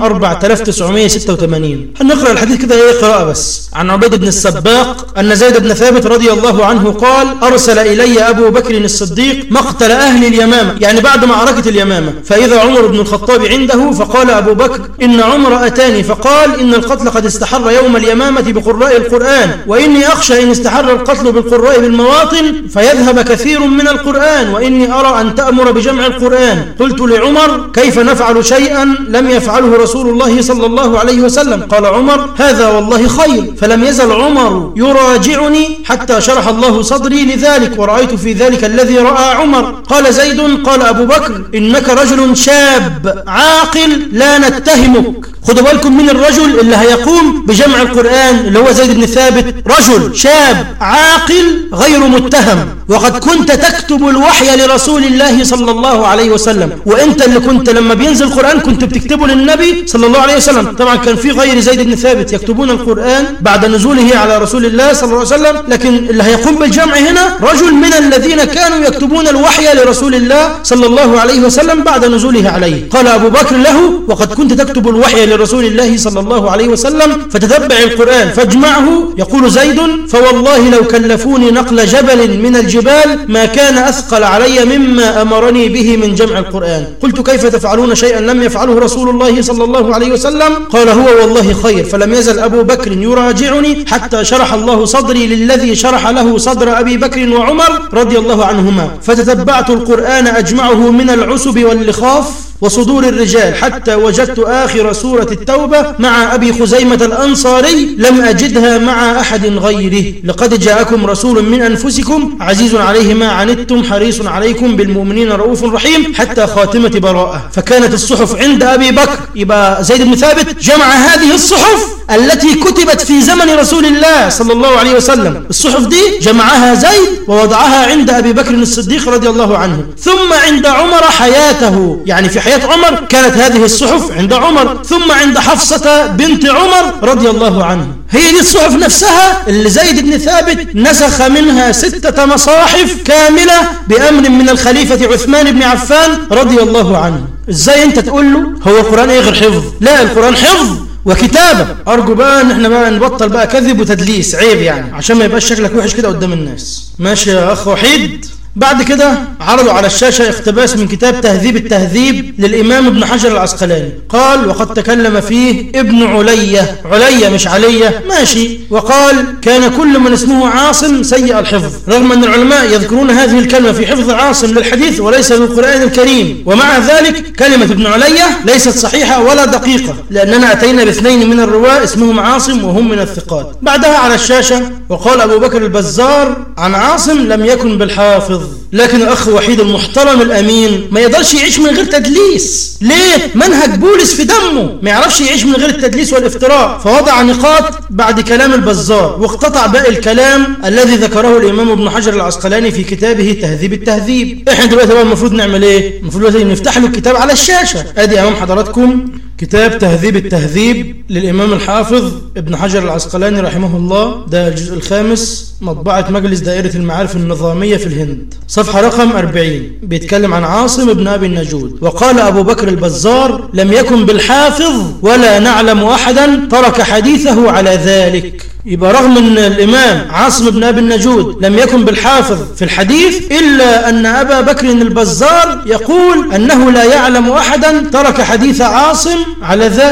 Speaker 2: 4986 هنقرأ الحديث كده هي قراءة بس عن عبيد بن السباق أن زيد بن ثابت رضي الله عنه قال أرسل إلي أبو بكر الصديق مقتل أهل اليمامة يعني بعد معركة اليمامة فإذا عمر بن الخطاب عنده فقال أبو بكر إن عمر أتاني فقال إن القتل قد استحر يوم اليمامة بقراء القرآن وإني أخشى إن استحر القتل بالقراء بالمواطن فيذهب كثير من القرآن وإني أرى أن تأمر بجمع القرآن قلت لعمر كيف نفعل شيئا لم يفعله رسول الله صلى الله عليه وسلم قال عمر هذا والله خير فلم يزل عمر يراجعني حتى شرح الله صدري لذلك ورأيت في ذلك الذي رأى عمر قال زيد قال أبو بكر إنك رجل شاب عاقل لا نتهمك خدوا بالكم من الرجل اللي هيقوم بجمع القرآن اللي هو زيد بن ثابت رجل شاب عاقل غير متهم وقد كنت تكتب الوحي لرسول الله صلى الله عليه وسلم وانت اللي كنت لما بينزل القرآن كنت بتكتبه للنبي صلى الله عليه وسلم طبعا كان في غير زيد بن ثابت يكتبون القرآن بعد نزوله على رسول الله صلى الله عليه وسلم لكن اللي هيقوم بالجمع هنا رجل من الذين كانوا يكتبون الوحي لرسول الله صلى الله عليه وسلم بعد نزوله عليه قال أبو بكر له وقد كنت تكتب الوحي لرسول الله صلى الله عليه وسلم فتتبع القرآن فاجمعه يقول زيد فوالله لو كلفوني نقل جبل من الجبال ما كان أثقل علي مما أمرني به من جمع القرآن قلت كيف تفعلون شيئا لم يفعله رسول الله صلى الله عليه وسلم قال هو والله خير فلم يزل أبو بكر يراجعني حتى شرح الله صدري للذي شرح له صدر أبي بكر وعمر رضي الله عنهما فتتبعت القرآن أجمعه من العسب واللخاف وصدور الرجال حتى وجدت آخر سورة التوبة مع أبي خزيمة الأنصاري لم أجدها مع أحد غيره لقد جاءكم رسول من أنفسكم عزيز عليه ما عنتم حريص عليكم بالمؤمنين رؤوف رحيم حتى خاتمة براءة فكانت الصحف عند أبي بكر يبقى زيد بن ثابت جمع هذه الصحف التي كتبت في زمن رسول الله صلى الله عليه وسلم الصحف دي جمعها زيد ووضعها عند أبي بكر الصديق رضي الله عنه ثم عند عمر حياته يعني في حياة عمر كانت هذه الصحف عند عمر ثم عند حفصة بنت عمر رضي الله عنه هي دي الصحف نفسها اللي زيد بن ثابت نسخ منها ستة مصاحف كاملة بأمر من الخليفة عثمان بن عفان رضي الله عنه ازاي انت تقول له هو القرآن ايه غير حفظ لا القرآن حفظ وكتابة أرجو بقى إن إحنا بقى نبطل بقى كذب وتدليس عيب يعني عشان ما يبقاش شكلك وحش كده قدام الناس ماشي يا أخ وحيد بعد كده عرضوا على الشاشة اقتباس من كتاب تهذيب التهذيب للإمام ابن حجر العسقلاني قال وقد تكلم فيه ابن علية علية مش علية ماشي وقال كان كل من اسمه عاصم سيء الحفظ رغم أن العلماء يذكرون هذه الكلمة في حفظ عاصم للحديث وليس للقرآن الكريم ومع ذلك كلمة ابن علية ليست صحيحة ولا دقيقة لأننا أتينا باثنين من الرواة اسمهم عاصم وهم من الثقات بعدها على الشاشة وقال أبو بكر البزار عن عاصم لم يكن بالحافظ لكن الأخ وحيد المحترم الأمين ما يقدرش يعيش من غير تدليس ليه؟ منهج بولس في دمه ما يعرفش يعيش من غير التدليس والافتراء فوضع نقاط بعد كلام البزار واقتطع باقي الكلام الذي ذكره الإمام ابن حجر العسقلاني في كتابه تهذيب التهذيب احنا دلوقتي بقى المفروض نعمل ايه؟ المفروض دلوقتي نفتح له الكتاب على الشاشة ادي امام حضراتكم كتاب تهذيب التهذيب للإمام الحافظ ابن حجر العسقلاني رحمه الله ده الجزء الخامس مطبعة مجلس دائرة المعارف النظامية في الهند صفحة رقم 40 بيتكلم عن عاصم ابن أبي النجود وقال أبو بكر البزار لم يكن بالحافظ ولا نعلم أحدا ترك حديثه على ذلك يبقى رغم ان الامام عاصم بن ابي النجود لم يكن بالحافظ في الحديث الا ان ابا بكر البزار يقول انه لا يعلم احدا ترك حديث عاصم على ذلك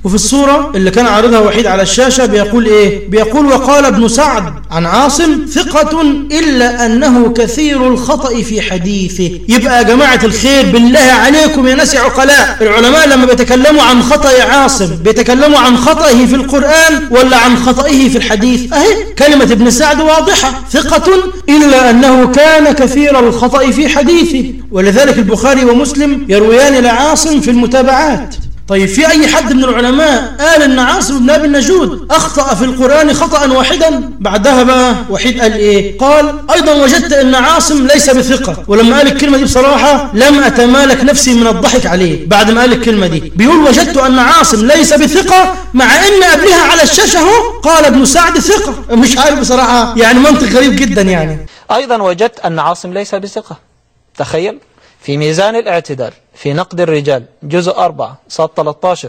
Speaker 2: وفي الصورة اللي كان عارضها وحيد على الشاشة بيقول ايه بيقول وقال ابن سعد عن عاصم ثقة إلا أنه كثير الخطأ في حديثه يبقى يا جماعة الخير بالله عليكم يا ناس عقلاء العلماء لما بيتكلموا عن خطأ عاصم بيتكلموا عن خطأه في القرآن ولا عن خطأه في الحديث اهي كلمة ابن سعد واضحة ثقة إلا أنه كان كثير الخطأ في حديثه ولذلك البخاري ومسلم يرويان لعاصم في المتابعات طيب في أي حد من العلماء قال أن عاصم بن أبي النجود أخطأ في القرآن خطأ واحدا بعدها بقى وحيد قال إيه قال أيضا وجدت أن عاصم ليس بثقة ولما قال الكلمة دي بصراحة لم أتمالك نفسي من الضحك عليه بعد ما قال الكلمة دي بيقول وجدت أن عاصم ليس بثقة مع أن قبلها على الشاشة هو قال ابن سعد ثقة مش عارف بصراحة يعني منطق غريب جدا يعني
Speaker 4: أيضا وجدت أن عاصم ليس بثقة تخيل في ميزان الاعتدال في نقد الرجال جزء 4 صاد 13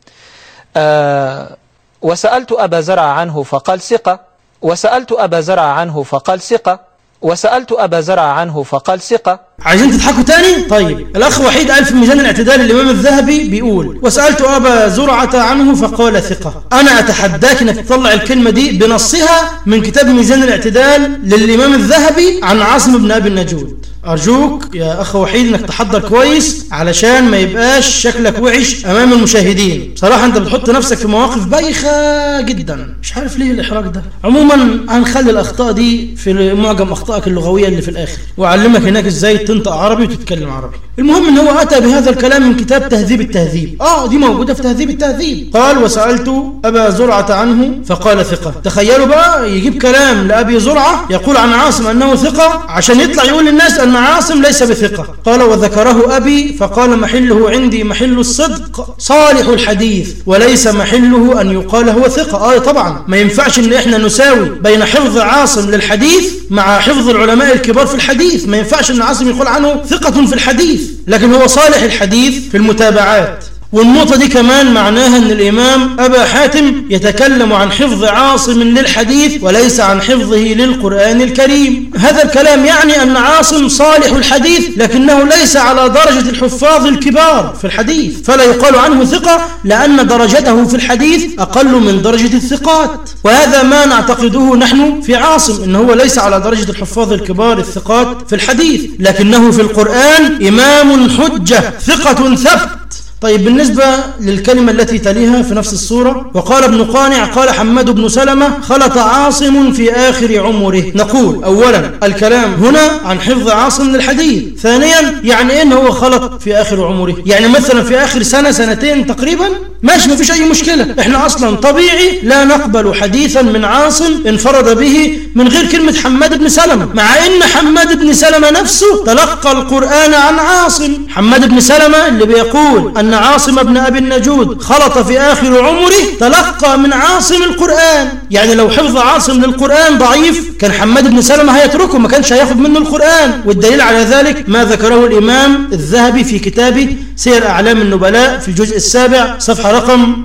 Speaker 4: آه وسألت أبا زرع عنه فقال ثقة وسألت أبا زرع عنه فقال ثقة وسألت أبا زرع عنه فقال ثقة
Speaker 2: عايزين تضحكوا تاني طيب الأخ وحيد قال في ميزان الاعتدال الإمام الذهبي بيقول وسألت أبا زرعة عنه فقال ثقة أنا أتحداك أنك تطلع الكلمة دي بنصها من كتاب ميزان الاعتدال للإمام الذهبي عن عاصم بن أبي النجود أرجوك يا أخ وحيد أنك تحضر كويس علشان ما يبقاش شكلك وحش أمام المشاهدين صراحة أنت بتحط نفسك في مواقف بايخة جدا مش عارف ليه الإحراج ده عموما هنخلي الأخطاء دي في معجم أخطائك اللغوية اللي في الآخر وأعلمك هناك إزاي تنطق عربي وتتكلم عربي المهم أن هو أتى بهذا الكلام من كتاب تهذيب التهذيب آه دي موجودة في تهذيب التهذيب قال وسألت أبا زرعة عنه فقال ثقة تخيلوا بقى يجيب كلام لأبي زرعة يقول عن عاصم أنه ثقة عشان يطلع يقول للناس أن عاصم ليس بثقة قال وذكره أبي فقال محله عندي محل الصدق صالح الحديث وليس محله أن يقال هو ثقة آه طبعا ما ينفعش أن إحنا نساوي بين حفظ عاصم للحديث مع حفظ العلماء الكبار في الحديث ما ينفعش أن عاصم يقول عنه ثقة في الحديث لكن هو صالح الحديث في المتابعات والنقطة دي كمان معناها أن الإمام أبا حاتم يتكلم عن حفظ عاصم للحديث وليس عن حفظه للقرآن الكريم هذا الكلام يعني أن عاصم صالح الحديث لكنه ليس على درجة الحفاظ الكبار في الحديث فلا يقال عنه ثقة لأن درجته في الحديث أقل من درجة الثقات وهذا ما نعتقده نحن في عاصم أنه ليس على درجة الحفاظ الكبار الثقات في الحديث لكنه في القرآن إمام حجة ثقة ثبت طيب بالنسبة للكلمة التي تليها في نفس الصورة وقال ابن قانع قال حماد بن سلمة خلط عاصم في آخر عمره نقول أولا الكلام هنا عن حفظ عاصم للحديث ثانيا يعني إيه هو خلط في آخر عمره يعني مثلا في آخر سنة سنتين تقريبا ماشي ما فيش أي مشكلة احنا أصلا طبيعي لا نقبل حديثا من عاصم انفرد به من غير كلمة حماد بن سلمة مع إن حماد بن سلمة نفسه تلقى القرآن عن عاصم حماد بن سلمة اللي بيقول أن عاصم بن أبي النجود خلط في آخر عمره تلقى من عاصم القرآن يعني لو حفظ عاصم للقرآن ضعيف كان حماد بن سلمة هيتركه ما كانش هياخد منه القرآن والدليل على ذلك ما ذكره الإمام الذهبي في كتابه سير أعلام النبلاء في الجزء السابع صفحة رقم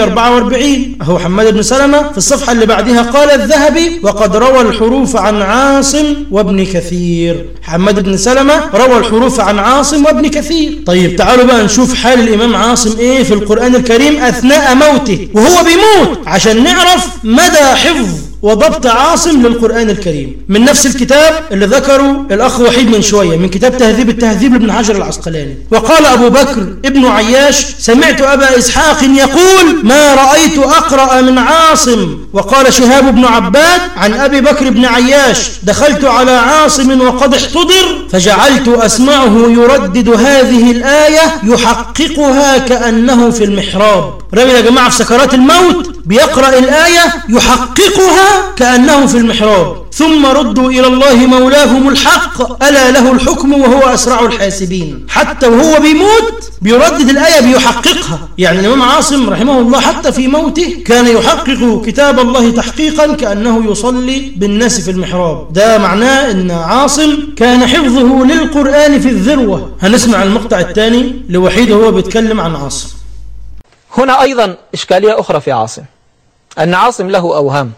Speaker 2: 444 هو حماد بن سلمة في الصفحة اللي بعدها قال الذهبي وقد روى الحروف عن عاصم وابن كثير حماد بن سلمة روى الحروف عن عاصم وابن كثير طيب تعالوا بقى نشوف حال الإمام عاصم إيه في القرآن الكريم أثناء موته وهو بيموت عشان نعرف مدى حفظ وضبط عاصم للقرآن الكريم من نفس الكتاب اللي ذكره الأخ وحيد من شوية من كتاب تهذيب التهذيب لابن حجر العسقلاني وقال أبو بكر ابن عياش سمعت أبا إسحاق يقول ما رأيت أقرأ من عاصم وقال شهاب بن عباد عن أبي بكر بن عياش دخلت على عاصم وقد احتضر فجعلت أسمعه يردد هذه الآية يحققها كأنه في المحراب رجل يا جماعة في سكرات الموت بيقرأ الآية يحققها كأنه في المحراب ثم ردوا إلى الله مولاهم الحق ألا له الحكم وهو أسرع الحاسبين حتى وهو بيموت بيردد الآية بيحققها يعني الإمام عاصم رحمه الله حتى في موته كان يحقق كتاب الله تحقيقا كأنه يصلي بالناس في المحراب ده معناه أن عاصم كان حفظه للقرآن في الذروة هنسمع المقطع الثاني لوحيد هو بيتكلم عن عاصم
Speaker 4: هنا أيضا إشكالية أخرى في عاصم أن عاصم له أوهام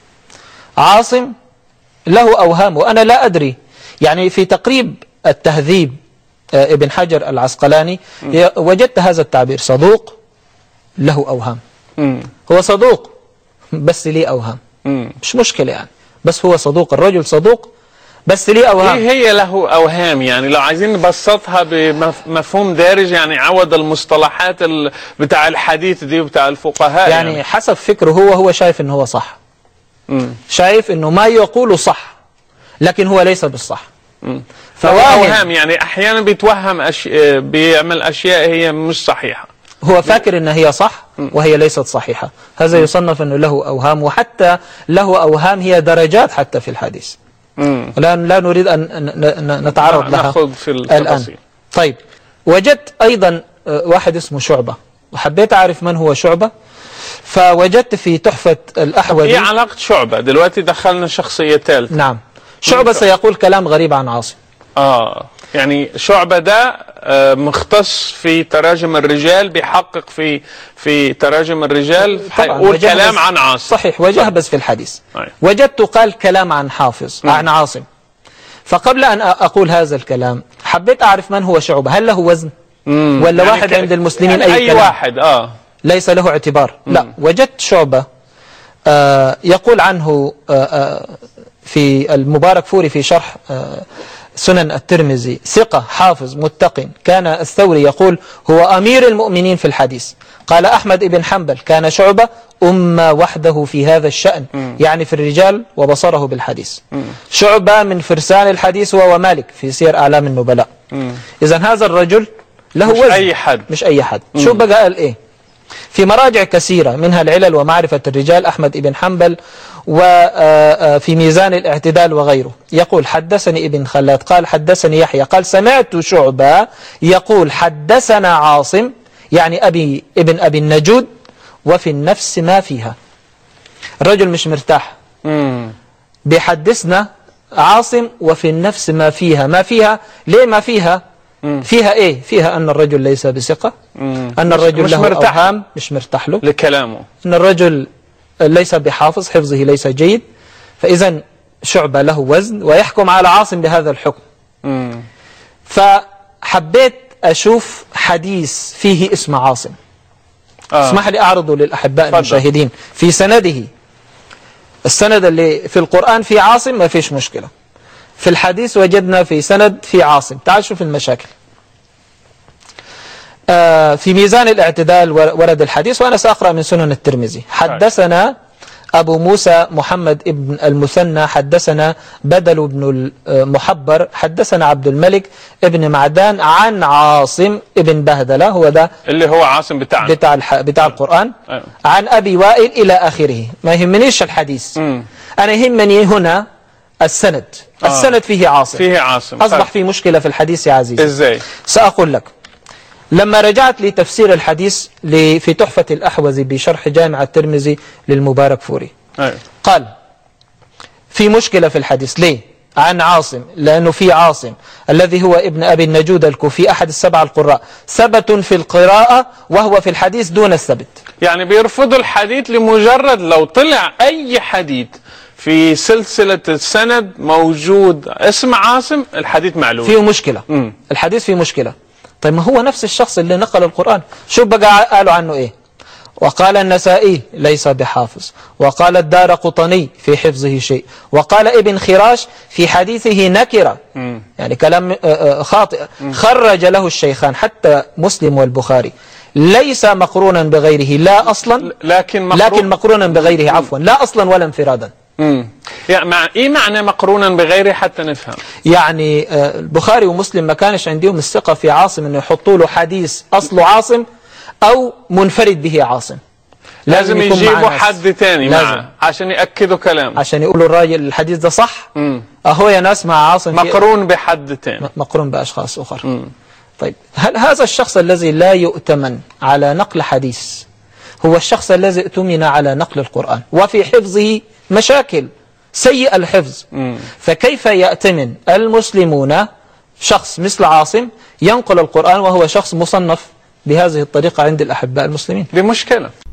Speaker 4: عاصم له أوهام وأنا لا أدري يعني في تقريب التهذيب ابن حجر العسقلاني وجدت هذا التعبير صدوق له أوهام
Speaker 3: مم.
Speaker 4: هو صدوق بس ليه أوهام
Speaker 3: مم.
Speaker 4: مش مشكلة يعني بس هو صدوق الرجل صدوق بس ليه أوهام
Speaker 3: ايه هي له اوهام يعني لو عايزين نبسطها بمفهوم دارج يعني عوض المصطلحات ال- بتاع الحديث دي وبتاع الفقهاء
Speaker 4: يعني,
Speaker 3: يعني,
Speaker 4: حسب فكره هو هو شايف ان هو صح
Speaker 3: مم.
Speaker 4: شايف انه ما يقوله صح لكن هو ليس بالصح
Speaker 3: له
Speaker 4: فواهم
Speaker 3: اوهام يعني احيانا بيتوهم أش... بيعمل اشياء هي مش صحيحه
Speaker 4: هو فاكر ان هي صح وهي ليست صحيحة هذا يصنف انه له اوهام وحتى له اوهام هي درجات حتى في الحديث
Speaker 3: مم.
Speaker 4: لا لا نريد ان ن- ن- نتعرض لها
Speaker 3: ناخذ في
Speaker 4: الان
Speaker 3: التفاصيل
Speaker 4: طيب وجدت ايضا آه، واحد اسمه شعبة وحبيت اعرف من هو شعبة فوجدت في تحفة
Speaker 3: ايه
Speaker 4: الاحوذي
Speaker 3: علاقه شعبه دلوقتي دخلنا شخصيه ثالثه
Speaker 4: نعم شعبة سيقول كلام غريب عن عاصم
Speaker 3: اه يعني شعبة ده آه، مختص في تراجم الرجال بيحقق في في تراجم الرجال
Speaker 4: طبعاً،
Speaker 3: هيقول
Speaker 4: وجهبذ-
Speaker 3: كلام عن عاصم
Speaker 4: صحيح وجهبذ في الحديث
Speaker 3: أي.
Speaker 4: وجدت قال كلام عن حافظ عن عاصم فقبل أن أ- أقول هذا الكلام حبيت أعرف من هو شعبة هل له وزن
Speaker 3: مم.
Speaker 4: ولا
Speaker 3: يعني
Speaker 4: واحد
Speaker 3: ك-
Speaker 4: عند المسلمين
Speaker 3: يعني
Speaker 4: أي
Speaker 3: اي
Speaker 4: كلام
Speaker 3: واحد اه
Speaker 4: ليس له اعتبار لا وجدت شعبة آه يقول عنه آه آه في المبارك فوري في شرح آه سنن الترمذي ثقة حافظ متقن كان الثوري يقول هو أمير المؤمنين في الحديث قال أحمد بن حنبل كان شعبة أمة وحده في هذا الشأن يعني في الرجال وبصره بالحديث شعبة من فرسان الحديث هو ومالك في سير أعلام النبلاء إذا هذا الرجل له
Speaker 3: مش
Speaker 4: وزن
Speaker 3: أي حد.
Speaker 4: مش أي حد شو بقى قال إيه في مراجع كثيرة منها العلل ومعرفة الرجال أحمد بن حنبل وفي ميزان الاعتدال وغيره يقول حدثني ابن خلاد قال حدثني يحيى قال سمعت شعبة يقول حدثنا عاصم يعني أبي ابن أبي النجود وفي النفس ما فيها الرجل مش مرتاح
Speaker 3: مم.
Speaker 4: بيحدثنا عاصم وفي النفس ما فيها ما فيها ليه ما فيها فيها ايه فيها ان الرجل ليس بثقة
Speaker 3: مم.
Speaker 4: ان
Speaker 3: مش-
Speaker 4: الرجل
Speaker 3: مش
Speaker 4: له
Speaker 3: مرتاح.
Speaker 4: اوهام مش مرتاح له
Speaker 3: لكلامه
Speaker 4: ان الرجل ليس بحافظ حفظه ليس جيد فاذا شعبة له وزن ويحكم على عاصم بهذا الحكم
Speaker 3: مم.
Speaker 4: فحبيت اشوف حديث فيه اسم عاصم
Speaker 3: آه.
Speaker 4: اسمح لي أعرضه للأحباء
Speaker 3: تفضل.
Speaker 4: المشاهدين في سنده السند اللي في القرآن في عاصم ما فيش مشكلة في الحديث وجدنا في سند في عاصم تعال شوف المشاكل آه في ميزان الاعتدال ور- ورد الحديث وأنا سأقرأ من سنن الترمذي حدثنا أبو موسى محمد ابن المثنى حدثنا بدل بن المحبر حدثنا عبد الملك ابن معدان عن عاصم ابن بهدلة هو ده
Speaker 3: اللي هو عاصم بتاعنا
Speaker 4: بتاع الح... بتاع القرآن
Speaker 3: أيوة.
Speaker 4: عن أبي وائل إلى آخره ما يهمنيش الحديث
Speaker 3: مم.
Speaker 4: أنا يهمني هنا السند
Speaker 3: آه.
Speaker 4: السند فيه عاصم
Speaker 3: فيه عاصم
Speaker 4: أصبح
Speaker 3: طيب.
Speaker 4: في مشكلة في الحديث يا عزيزي
Speaker 3: ازاي
Speaker 4: سأقول لك لما رجعت لتفسير الحديث ل- في تحفة الأحوذي بشرح جامع الترمذي للمبارك فوري
Speaker 3: أيوة.
Speaker 4: قال في مشكلة في الحديث ليه؟ عن عاصم لأنه في عاصم الذي هو ابن أبي النجود الكوفي أحد السبع القراء ثبت في القراءة وهو في الحديث دون الثبت
Speaker 3: يعني بيرفضوا الحديث لمجرد لو طلع اي حديث في سلسلة السند موجود اسم عاصم الحديث معلوم
Speaker 4: فيه مشكلة
Speaker 3: مم.
Speaker 4: الحديث فيه مشكلة طيب ما هو نفس الشخص اللي نقل القرآن شو بقى قالوا عنه ايه وقال النسائي ليس بحافظ وقال الدار قطني في حفظه شيء وقال ابن خراش في حديثه نكرة يعني كلام آه، آه، خاطئ خرج له الشيخان حتى مسلم والبخاري ليس مقرونا بغيره لا أصلا
Speaker 3: لكن مقرون
Speaker 4: لكن مقرونا بغيره عفوا لا أصلا ولا انفرادا
Speaker 3: مم. يعني مع ايه معنى مقرونا بغيره حتى نفهم
Speaker 4: يعني آه، البخاري ومسلم ما كانش عندهم الثقة في عاصم انه يحطوا له حديث اصله عاصم او منفرد به عاصم
Speaker 3: لازم
Speaker 4: يكون
Speaker 3: يجيبوا
Speaker 4: معاه ناس.
Speaker 3: حد تاني
Speaker 4: لازم.
Speaker 3: معه عشان ياكدوا كلام
Speaker 4: عشان يقولوا الراجل الحديث ده صح
Speaker 3: مم.
Speaker 4: اهو يا ناس مع عاصم في-
Speaker 3: مقرون بحد تاني
Speaker 4: م- مقرون باشخاص اخر طيب هل هذا الشخص الذي لا يؤتمن على نقل حديث هو الشخص الذي اؤتمن على نقل القرآن وفي حفظه مشاكل سيء الحفظ فكيف يأتمن المسلمون شخص مثل عاصم ينقل القرآن وهو شخص مصنف بهذه الطريقة عند الأحباء المسلمين
Speaker 3: دي مشكلة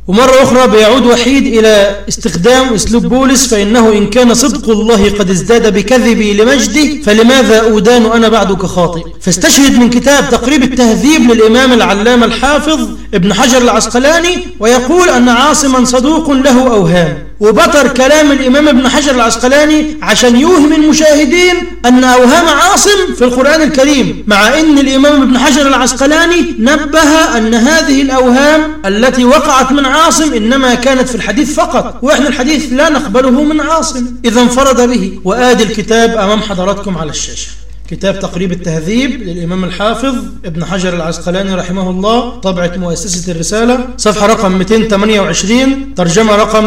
Speaker 2: ومرة أخرى بيعود وحيد إلى استخدام أسلوب بولس فإنه إن كان صدق الله قد ازداد بكذبي لمجده فلماذا أدان أنا بعدك خاطئ فاستشهد من كتاب تقريب التهذيب للإمام العلامة الحافظ ابن حجر العسقلاني ويقول أن عاصما صدوق له أوهام وبطر كلام الإمام ابن حجر العسقلاني عشان يوهم المشاهدين أن أوهام عاصم في القرآن الكريم مع أن الإمام ابن حجر العسقلاني نبه أن هذه الأوهام التي وقعت من عاصم إنما كانت في الحديث فقط وإحنا الحديث لا نقبله من عاصم إذا انفرد به وآدي الكتاب أمام حضراتكم على الشاشة كتاب تقريب التهذيب للإمام الحافظ ابن حجر العسقلاني رحمه الله طبعة مؤسسة الرسالة صفحة رقم 228 ترجمة رقم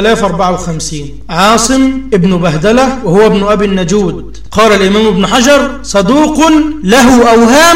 Speaker 2: 3054 عاصم ابن بهدلة وهو ابن أبي النجود قال الإمام ابن حجر صدوق له أوهام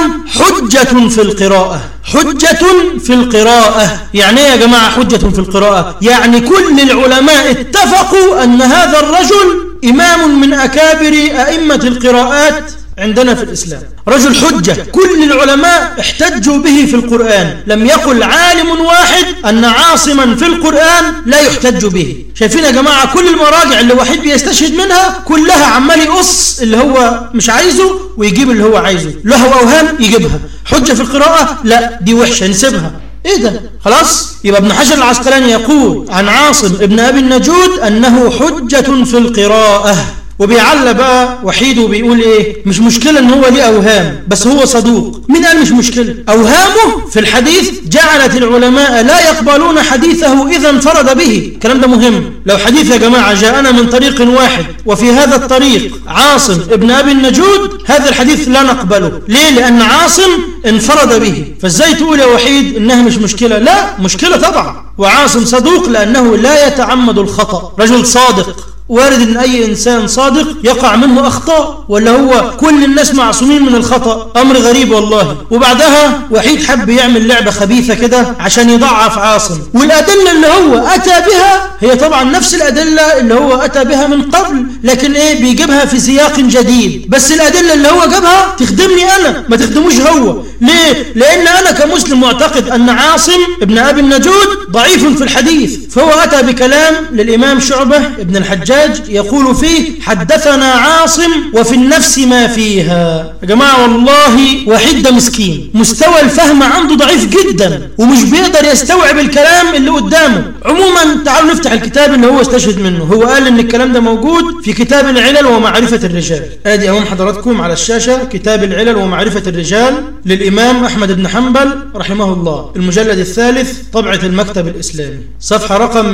Speaker 2: حجة في القراءة حجة في القراءة يعني ايه يا جماعة حجة في القراءة يعني كل العلماء اتفقوا أن هذا الرجل إمام من أكابر أئمة القراءات عندنا في الإسلام رجل حجة كل العلماء احتجوا به في القرآن لم يقل عالم واحد أن عاصما في القرآن لا يحتج به شايفين يا جماعة كل المراجع اللي واحد بيستشهد منها كلها عمال يقص اللي هو مش عايزه ويجيب اللي هو عايزه له أوهام يجيبها حجة في القراءة لا دي وحشة نسيبها ايه ده خلاص يبقى ابن حجر العسقلاني يقول عن عاصم ابن أبي النجود أنه حجة في القراءة وبيعلى بقى وحيد وبيقول ايه مش مشكلة ان هو ليه اوهام بس هو صدوق مين قال مش مشكلة اوهامه في الحديث جعلت العلماء لا يقبلون حديثه اذا انفرد به الكلام ده مهم لو حديث يا جماعة جاءنا من طريق واحد وفي هذا الطريق عاصم ابن ابي النجود هذا الحديث لا نقبله ليه لان عاصم انفرد به فازاي تقول يا وحيد انها مش مشكلة لا مشكلة طبعا وعاصم صدوق لانه لا يتعمد الخطأ رجل صادق وارد ان اي انسان صادق يقع منه اخطاء ولا هو كل الناس معصومين من الخطأ امر غريب والله وبعدها وحيد حب يعمل لعبة خبيثة كده عشان يضعف عاصم والادلة اللي هو اتى بها هي طبعا نفس الادلة اللي هو اتى بها من قبل لكن ايه بيجيبها في سياق جديد بس الادلة اللي هو جابها تخدمني انا ما تخدموش هو ليه لان انا كمسلم معتقد ان عاصم ابن ابي النجود ضعيف في الحديث فهو اتى بكلام للامام شعبة ابن الحجاج الحجاج يقول فيه حدثنا عاصم وفي النفس ما فيها يا جماعة والله وحيد مسكين مستوى الفهم عنده ضعيف جدا ومش بيقدر يستوعب الكلام اللي قدامه عموما تعالوا نفتح الكتاب اللي هو استشهد منه هو قال ان الكلام ده موجود في كتاب العلل ومعرفة الرجال ادي امام حضراتكم على الشاشة كتاب العلل ومعرفة الرجال للامام احمد بن حنبل رحمه الله المجلد الثالث طبعة المكتب الاسلامي صفحة رقم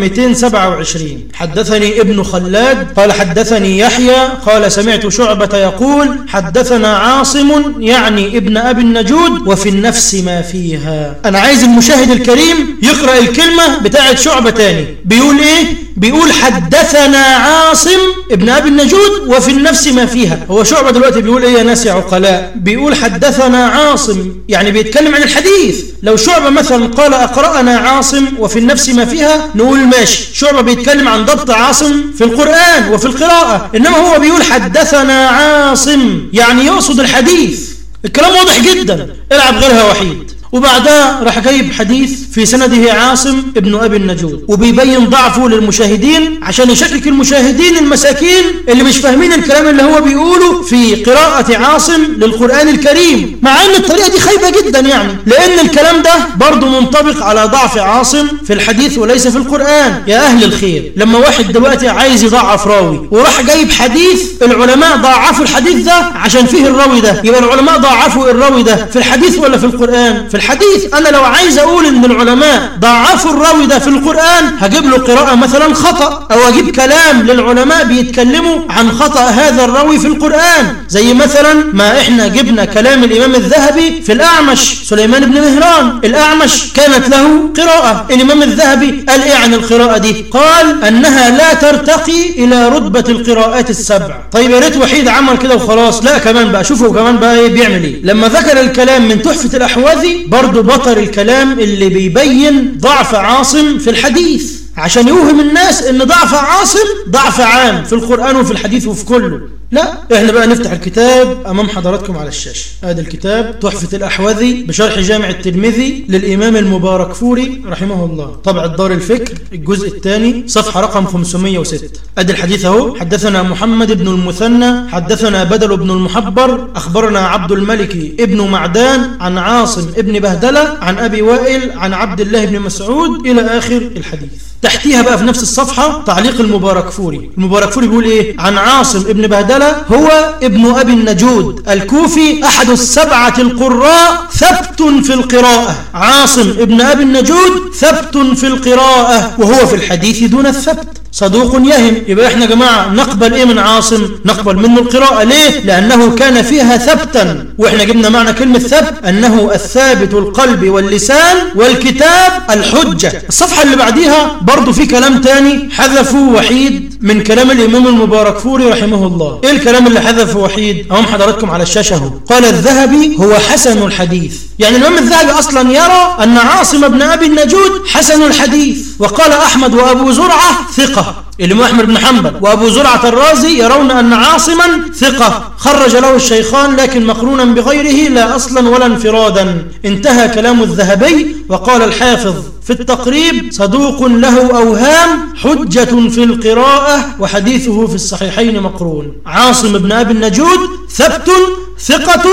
Speaker 2: 227 حدثني ابن خلال خلاد قال حدثني يحيى قال سمعت شعبة يقول حدثنا عاصم يعني ابن أبي النجود وفي النفس ما فيها أنا عايز المشاهد الكريم يقرأ الكلمة بتاعت شعبة تاني بيقول إيه بيقول حدثنا عاصم ابن أبي النجود وفي النفس ما فيها هو شعبة دلوقتي بيقول إيه يا ناس يا عقلاء بيقول حدثنا عاصم يعني بيتكلم عن الحديث لو شعبة مثلا قال أقرأنا عاصم وفي النفس ما فيها نقول ماشي شعبة بيتكلم عن ضبط عاصم في القرآن وفي القراءة إنما هو بيقول حدثنا عاصم يعني يقصد الحديث الكلام واضح جدا العب غيرها وحيد وبعدها راح جايب حديث في سنده عاصم ابن أبي النجود وبيبين ضعفه للمشاهدين عشان يشكك المشاهدين المساكين اللي مش فاهمين الكلام اللي هو بيقوله في قراءة عاصم للقرآن الكريم مع ان الطريقة دي خايبة جدا يعني لان الكلام ده برضه منطبق على ضعف عاصم في الحديث وليس في القرآن يا أهل الخير لما واحد دلوقتي عايز يضعف راوي وراح جايب حديث العلماء ضعفوا الحديث ده عشان فيه الراوي ده يبقى العلماء ضعفوا الراوي ده في الحديث ولا في القرآن في الحديث أنا لو عايز أقول إن العلماء ضعفوا الراوي ده في القرآن هجيب له قراءة مثلا خطأ أو أجيب كلام للعلماء بيتكلموا عن خطأ هذا الراوي في القرآن زي مثلا ما إحنا جبنا كلام الإمام الذهبي في الأعمش سليمان بن مهران الأعمش كانت له قراءة الإمام الذهبي قال إيه عن القراءة دي قال أنها لا ترتقي إلى رتبة القراءات السبع طيب يا ريت وحيد عمل كده وخلاص لا كمان بقى شوفوا كمان بقى إيه بيعمل إيه لما ذكر الكلام من تحفة الأحوذي برضو بطر الكلام اللي بيبين ضعف عاصم في الحديث عشان يوهم الناس ان ضعف عاصم ضعف عام في القرآن وفي الحديث وفي كله لا احنا بقى نفتح الكتاب امام حضراتكم على الشاشة هذا الكتاب تحفة الاحوذي بشرح جامع الترمذي للامام المبارك فوري رحمه الله طبع الدار الفكر الجزء الثاني صفحة رقم 506 ادي الحديث اهو حدثنا محمد بن المثنى حدثنا بدل بن المحبر اخبرنا عبد الملك ابن معدان عن عاصم ابن بهدلة عن ابي وائل عن عبد الله بن مسعود الى اخر الحديث تحتيها بقى في نفس الصفحة تعليق المبارك فوري المبارك فوري بيقول ايه عن عاصم ابن بهدلة هو ابن ابي النجود الكوفي احد السبعة القراء ثبت في القراءة عاصم ابن ابي النجود ثبت في القراءة وهو في الحديث دون الثبت صدوق يهم يبقى احنا يا جماعة نقبل ايه من عاصم نقبل منه القراءة ليه لانه كان فيها ثبتا واحنا جبنا معنى كلمة ثبت انه الثابت القلب واللسان والكتاب الحجة الصفحة اللي بعديها برضو في كلام تاني حذفوا وحيد من كلام الامام المبارك فوري رحمه الله ايه الكلام اللي حذفه وحيد اهم حضراتكم على الشاشة اهو قال الذهبي هو حسن الحديث يعني الامام الذهبي اصلا يرى ان عاصم بن ابي النجود حسن الحديث وقال احمد وابو زرعة ثقة الإمام أحمد بن حنبل وأبو زرعة الرازي يرون أن عاصما ثقة خرج له الشيخان لكن مقرونا بغيره لا أصلا ولا انفرادا انتهى كلام الذهبي وقال الحافظ في التقريب صدوق له أوهام حجة في القراءة وحديثه في الصحيحين مقرون عاصم بن أبي النجود ثبت ثقة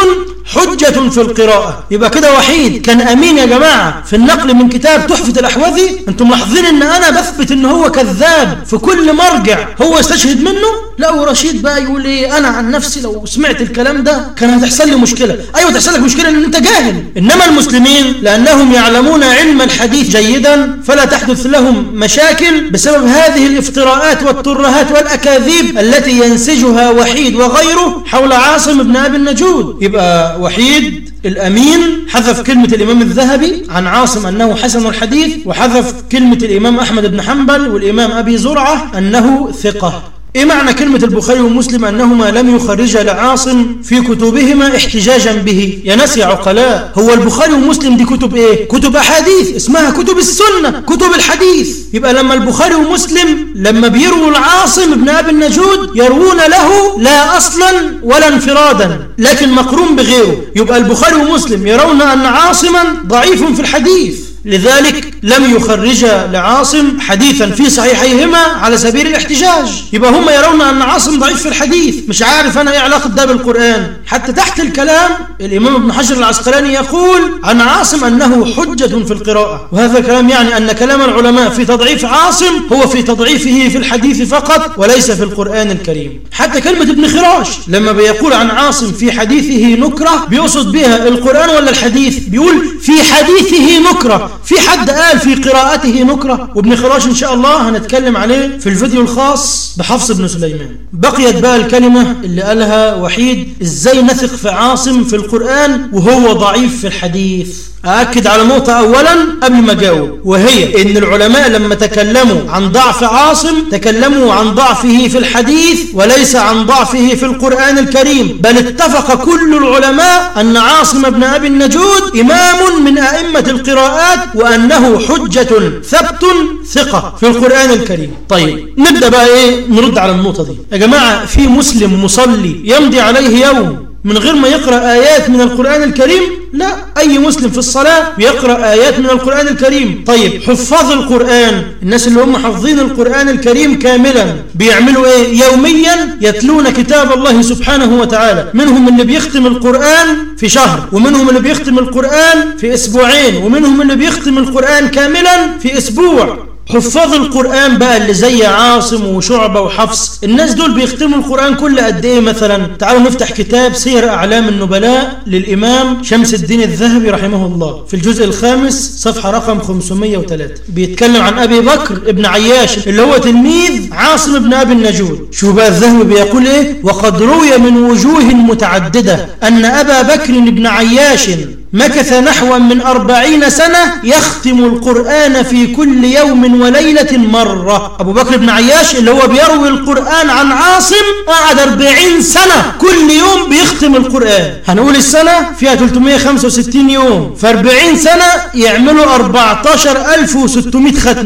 Speaker 2: حجة في القراءة يبقى كده وحيد كان أمين يا جماعة في النقل من كتاب تحفة الأحوذي أنتم ملاحظين أن أنا بثبت أن هو كذاب في كل مرجع هو يستشهد منه لا ورشيد بقى يقول إيه أنا عن نفسي لو سمعت الكلام ده كان هتحصل لي مشكلة أيوة تحصل لك مشكلة أن أنت جاهل إنما المسلمين لأنهم يعلمون علم الحديث جيدا فلا تحدث لهم مشاكل بسبب هذه الافتراءات والترهات والأكاذيب التي ينسجها وحيد وغيره حول عاصم بن أبي النجود يبقى وحيد الأمين حذف كلمة الإمام الذهبي عن عاصم أنه حسن الحديث وحذف كلمة الإمام أحمد بن حنبل والإمام أبي زرعة أنه ثقة إيه معنى كلمة البخاري ومسلم أنهما لم يخرجا لعاصم في كتبهما احتجاجا به يا ناس يا عقلاء هو البخاري ومسلم دي كتب إيه كتب أحاديث اسمها كتب السنة كتب الحديث يبقى لما البخاري ومسلم لما بيرووا العاصم ابن أبي النجود يروون له لا أصلا ولا انفرادا لكن مقرون بغيره يبقى البخاري ومسلم يرون أن عاصما ضعيف في الحديث لذلك لم يخرج لعاصم حديثا في صحيحيهما على سبيل الاحتجاج يبقى هم يرون أن عاصم ضعيف في الحديث مش عارف أنا إيه علاقة ده بالقرآن حتى تحت الكلام الإمام ابن حجر العسقلاني يقول عن عاصم أنه حجة في القراءة وهذا الكلام يعني أن كلام العلماء في تضعيف عاصم هو في تضعيفه في الحديث فقط وليس في القرآن الكريم حتى كلمة ابن خراش لما بيقول عن عاصم في حديثه نكرة بيقصد بها القرآن ولا الحديث بيقول في حديثه نكرة في حد قال في قراءته نكرة وابن خراش إن شاء الله هنتكلم عليه في الفيديو الخاص بحفص بن سليمان بقيت بقى الكلمة اللي قالها وحيد إزاي نثق في عاصم في القرآن وهو ضعيف في الحديث أأكد على نقطة أولا قبل ما أجاوب وهي إن العلماء لما تكلموا عن ضعف عاصم تكلموا عن ضعفه في الحديث وليس عن ضعفه في القرآن الكريم بل اتفق كل العلماء أن عاصم بن أبي النجود إمام من أئمة القراءات وأنه حجة ثبت ثقة في القرآن الكريم طيب نبدأ بقى إيه نرد على النقطة دي يا جماعة في مسلم مصلي يمضي عليه يوم من غير ما يقرأ آيات من القرآن الكريم لا أي مسلم في الصلاة يقرأ آيات من القرآن الكريم طيب حفاظ القرآن الناس اللي هم حافظين القرآن الكريم كاملا بيعملوا إيه يوميا يتلون كتاب الله سبحانه وتعالى منهم اللي بيختم القرآن في شهر ومنهم اللي بيختم القرآن في أسبوعين ومنهم اللي بيختم القرآن كاملا في أسبوع حفاظ القرآن بقى اللي زي عاصم وشعبة وحفص الناس دول بيختموا القرآن كل قد ايه مثلا تعالوا نفتح كتاب سير أعلام النبلاء للإمام شمس الدين الذهبي رحمه الله في الجزء الخامس صفحة رقم 503 بيتكلم عن أبي بكر ابن عياش اللي هو تلميذ عاصم بن أبي النجود شوف بقى الذهبي بيقول ايه وقد روي من وجوه متعددة أن أبا بكر بن عياش مكث نحو من أربعين سنة يختم القرآن في كل يوم وليلة مرة أبو بكر بن عياش اللي هو بيروي القرآن عن عاصم قعد أربعين سنة كل يوم بيختم القرآن هنقول السنة فيها 365 يوم في 40 سنة يعملوا 14600 ختمة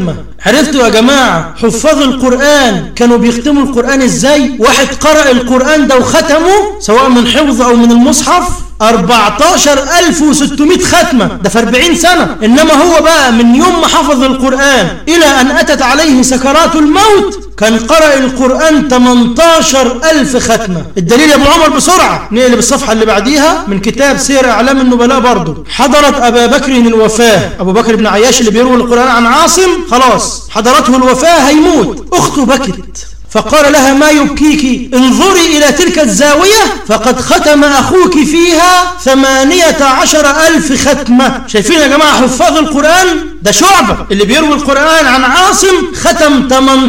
Speaker 2: عرفتوا يا جماعة حفاظ القرآن كانوا بيختموا القرآن ازاي واحد قرأ القرآن ده وختمه سواء من حفظ او من المصحف 14600 ختمة ده في 40 سنة إنما هو بقى من يوم ما حفظ القرآن إلى أن أتت عليه سكرات الموت كان قرأ القرآن 18000 ختمة الدليل يا أبو عمر بسرعة نقلب الصفحة اللي بعديها من كتاب سير أعلام النبلاء برضه حضرت أبا بكر الوفاة أبو بكر بن عياش اللي بيروي القرآن عن عاصم خلاص حضرته الوفاة هيموت أخته بكت فقال لها ما يبكيك انظري إلى تلك الزاوية فقد ختم أخوك فيها ثمانية عشر ألف ختمة شايفين يا جماعة حفاظ القرآن ده شعبة اللي بيروي القرآن عن عاصم ختم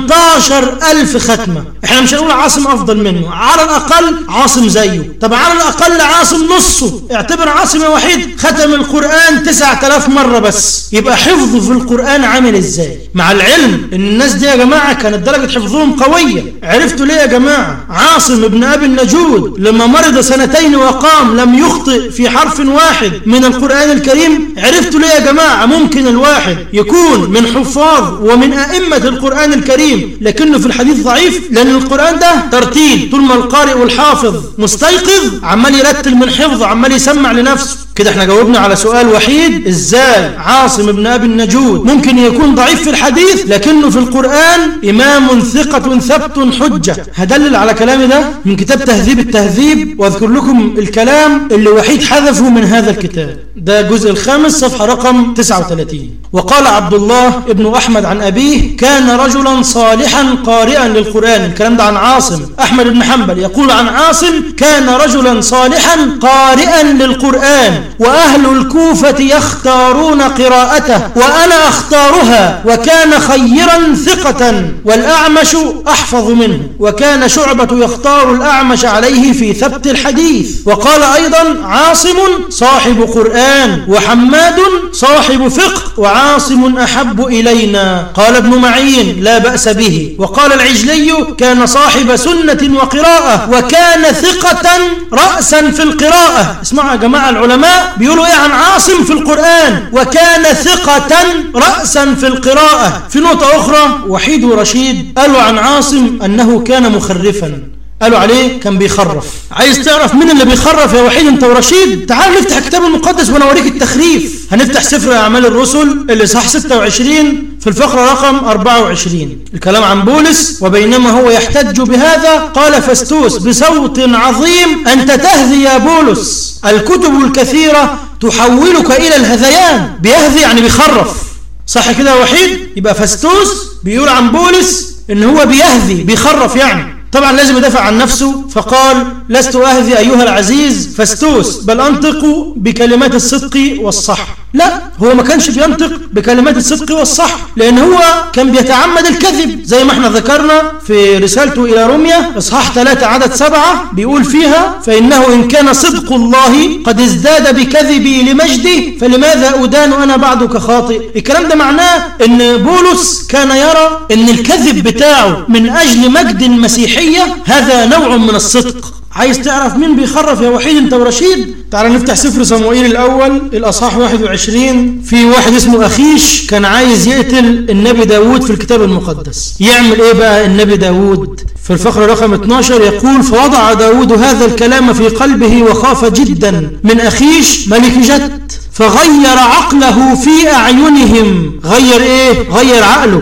Speaker 2: 18 ألف ختمة احنا مش هنقول عاصم أفضل منه على الأقل عاصم زيه طب على الأقل عاصم نصه اعتبر عاصم وحيد ختم القرآن 9000 مرة بس يبقى حفظه في القرآن عامل ازاي مع العلم ان الناس دي يا جماعة كانت درجة حفظهم قوية عرفتوا ليه يا جماعة عاصم ابن أبي النجود لما مرض سنتين وقام لم يخطئ في حرف واحد من القرآن الكريم عرفتوا ليه يا جماعة ممكن الواحد يكون من حفاظ ومن أئمة القرآن الكريم لكنه في الحديث ضعيف لأن القرآن ده ترتيل طول ما القارئ والحافظ مستيقظ عمال يرتل من حفظه عمال يسمع لنفسه كده احنا جاوبنا على سؤال وحيد ازاي عاصم ابن ابي النجود ممكن يكون ضعيف في الحديث لكنه في القرآن امام ثقة ثبت حجة هدلل على كلامي ده من كتاب تهذيب التهذيب واذكر لكم الكلام اللي وحيد حذفه من هذا الكتاب ده الجزء الخامس صفحة رقم 39 وقال عبد الله ابن أحمد عن أبيه كان رجلا صالحا قارئا للقرآن الكلام ده عن عاصم أحمد بن حنبل يقول عن عاصم كان رجلا صالحا قارئا للقرآن وأهل الكوفة يختارون قراءته وأنا أختارها وكان خيرا ثقة والأعمش أحفظ منه وكان شعبة يختار الأعمش عليه في ثبت الحديث وقال أيضا عاصم صاحب قرآن وحماد صاحب فقه وعاصم أحب إلينا قال ابن معين لا بأس به وقال العجلي كان صاحب سنة وقراءة وكان ثقة رأسا في القراءة اسمعوا يا جماعة العلماء بيقولوا إيه عن عاصم في القرآن وكان ثقة رأسا في القراءة في نقطة أخرى وحيد ورشيد قالوا عن عاصم أنه كان مخرفا قالوا عليه كان بيخرف عايز تعرف مين اللي بيخرف يا وحيد انت ورشيد تعال نفتح الكتاب المقدس وانا اوريك التخريف هنفتح سفر اعمال الرسل اللي صح 26 في الفقرة رقم 24 الكلام عن بولس وبينما هو يحتج بهذا قال فستوس بصوت عظيم أنت تهذي يا بولس الكتب الكثيرة تحولك إلى الهذيان بيهذي يعني بيخرف صح كده يا وحيد يبقى فستوس بيقول عن بولس ان هو بيهذي بيخرف يعني طبعا لازم يدافع عن نفسه فقال لست أهذي أيها العزيز فاستوس بل أنطق بكلمات الصدق والصح لا هو ما كانش بينطق بكلمات الصدق والصح لأن هو كان بيتعمد الكذب زي ما احنا ذكرنا في رسالته إلى روميا إصحاح 3 عدد 7 بيقول فيها فإنه إن كان صدق الله قد ازداد بكذبي لمجدي فلماذا أدان أنا بعدك خاطئ الكلام ده معناه أن بولس كان يرى أن الكذب بتاعه من أجل مجد المسيحية هذا نوع من الصدق عايز تعرف مين بيخرف يا وحيد انت ورشيد تعال نفتح سفر صموئيل الاول الاصحاح 21 في واحد اسمه اخيش كان عايز يقتل النبي داود في الكتاب المقدس يعمل ايه بقى النبي داود في الفقرة رقم 12 يقول فوضع داود هذا الكلام في قلبه وخاف جدا من أخيش ملك جد فغير عقله في أعينهم غير إيه؟ غير عقله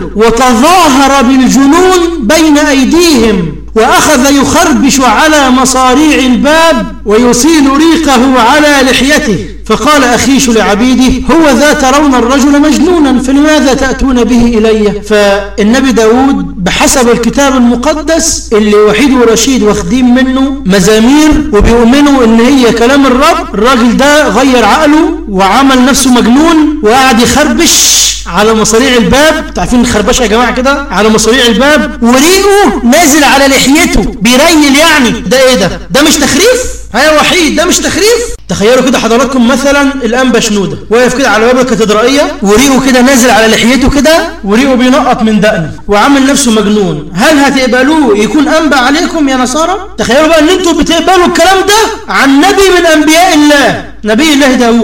Speaker 2: وتظاهر بالجنون بين أيديهم وأخذ يخربش على مصاريع الباب ويسيل ريقه على لحيته فقال أخيش لعبيده هو ذا ترون الرجل مجنونا فلماذا تأتون به إلي فالنبي داود بحسب الكتاب المقدس اللي وحيد ورشيد واخدين منه مزامير وبيؤمنوا ان هي كلام الرب الراجل ده غير عقله وعمل نفسه مجنون وقعد يخربش على مصاريع الباب تعرفين الخربشه يا جماعه كده على مصاريع الباب وريقه نازل على لحيته بيريل يعني ده ايه ده ده مش تخريف هيا وحيد ده مش تخريف تخيلوا كده حضراتكم مثلا الانبا شنوده واقف كده على باب الكاتدرائيه وريقه كده نازل على لحيته كده وريقه بينقط من دقنه وعامل نفسه مجنون هل هتقبلوه يكون انبا عليكم يا نصارى تخيلوا بقى ان انتوا بتقبلوا الكلام ده عن نبي من انبياء الله نبي الله داود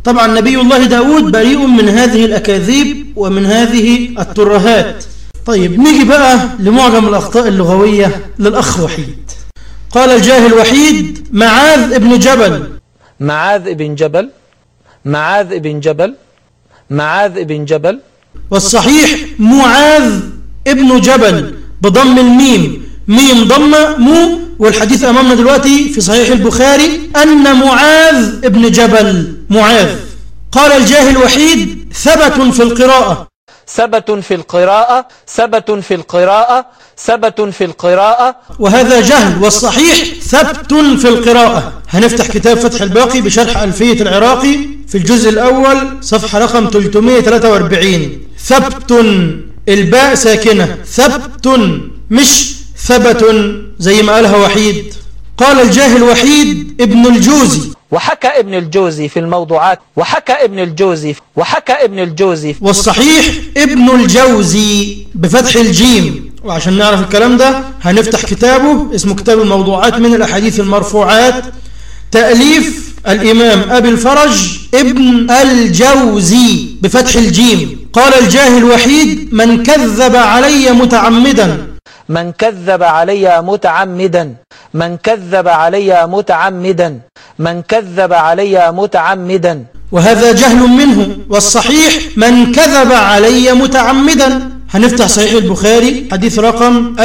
Speaker 2: طبعا نبي الله داود بريء من هذه الأكاذيب ومن هذه الترهات طيب نيجي بقى لمعجم الأخطاء اللغوية للأخ وحيد قال الجاهل وحيد معاذ ابن جبل
Speaker 4: معاذ بن جبل معاذ بن جبل معاذ بن جبل
Speaker 2: والصحيح معاذ ابن جبل بضم الميم ميم ضمة مو والحديث أمامنا دلوقتي في صحيح البخاري أن معاذ ابن جبل معاذ قال الجاهل وحيد ثبت في القراءة
Speaker 4: ثبت في القراءة ثبت في القراءة ثبت في القراءة
Speaker 2: وهذا جهل والصحيح ثبت في القراءة هنفتح كتاب فتح الباقي بشرح ألفية العراقي في الجزء الأول صفحة رقم 343 ثبت الباء ساكنة ثبت مش ثبت زي ما قالها وحيد قال الجاهل وحيد ابن الجوزي
Speaker 4: وحكى ابن الجوزي في الموضوعات وحكى ابن الجوزي وحكى ابن الجوزي
Speaker 2: والصحيح ابن الجوزي بفتح الجيم وعشان نعرف الكلام ده هنفتح كتابه اسمه كتاب الموضوعات من الأحاديث المرفوعات تأليف الإمام أبي الفرج ابن الجوزي بفتح الجيم قال الجاهل وحيد من كذب علي متعمدا
Speaker 4: من كذب علي متعمدا من كذب علي متعمدا من كذب علي متعمدا
Speaker 2: وهذا جهل منه والصحيح من كذب علي متعمدا هنفتح صحيح البخاري حديث رقم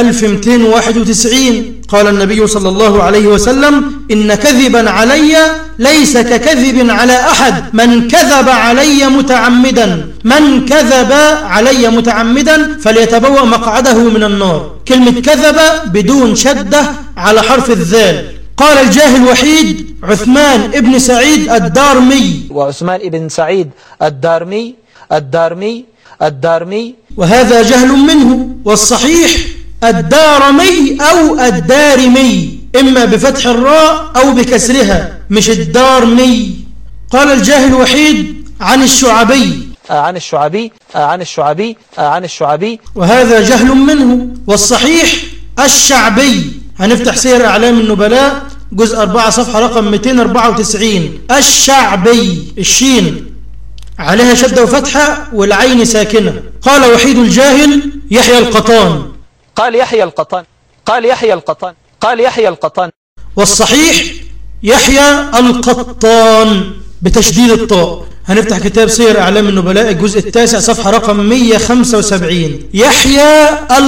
Speaker 2: 1291 قال النبي صلى الله عليه وسلم إن كذبا علي ليس ككذب على أحد من كذب علي متعمدا من كذب علي متعمدا فليتبوأ مقعده من النار كلمة كذب بدون شدة على حرف الذال قال الجاهل وحيد عثمان ابن سعيد الدارمي
Speaker 4: وعثمان ابن سعيد الدارمي الدارمي الدارمي
Speaker 2: وهذا جهل منه والصحيح الدارمي أو الدارمي إما بفتح الراء أو بكسرها مش الدارمي قال الجاهل وحيد عن الشعبي
Speaker 4: عن الشعبي عن الشعبي عن الشعبي
Speaker 2: وهذا جهل منه والصحيح الشعبي هنفتح سير أعلام النبلاء جزء 4 صفحة رقم 294 الشعبي الشين عليها شدة وفتحة والعين ساكنة قال وحيد الجاهل يحيى القطان
Speaker 4: قال يحيى القطان قال يحيى القطان قال يحيى القطان
Speaker 2: والصحيح يحيى القطان بتشديد الطاء هنفتح كتاب سير أعلام النبلاء الجزء التاسع صفحة رقم 175 يحيى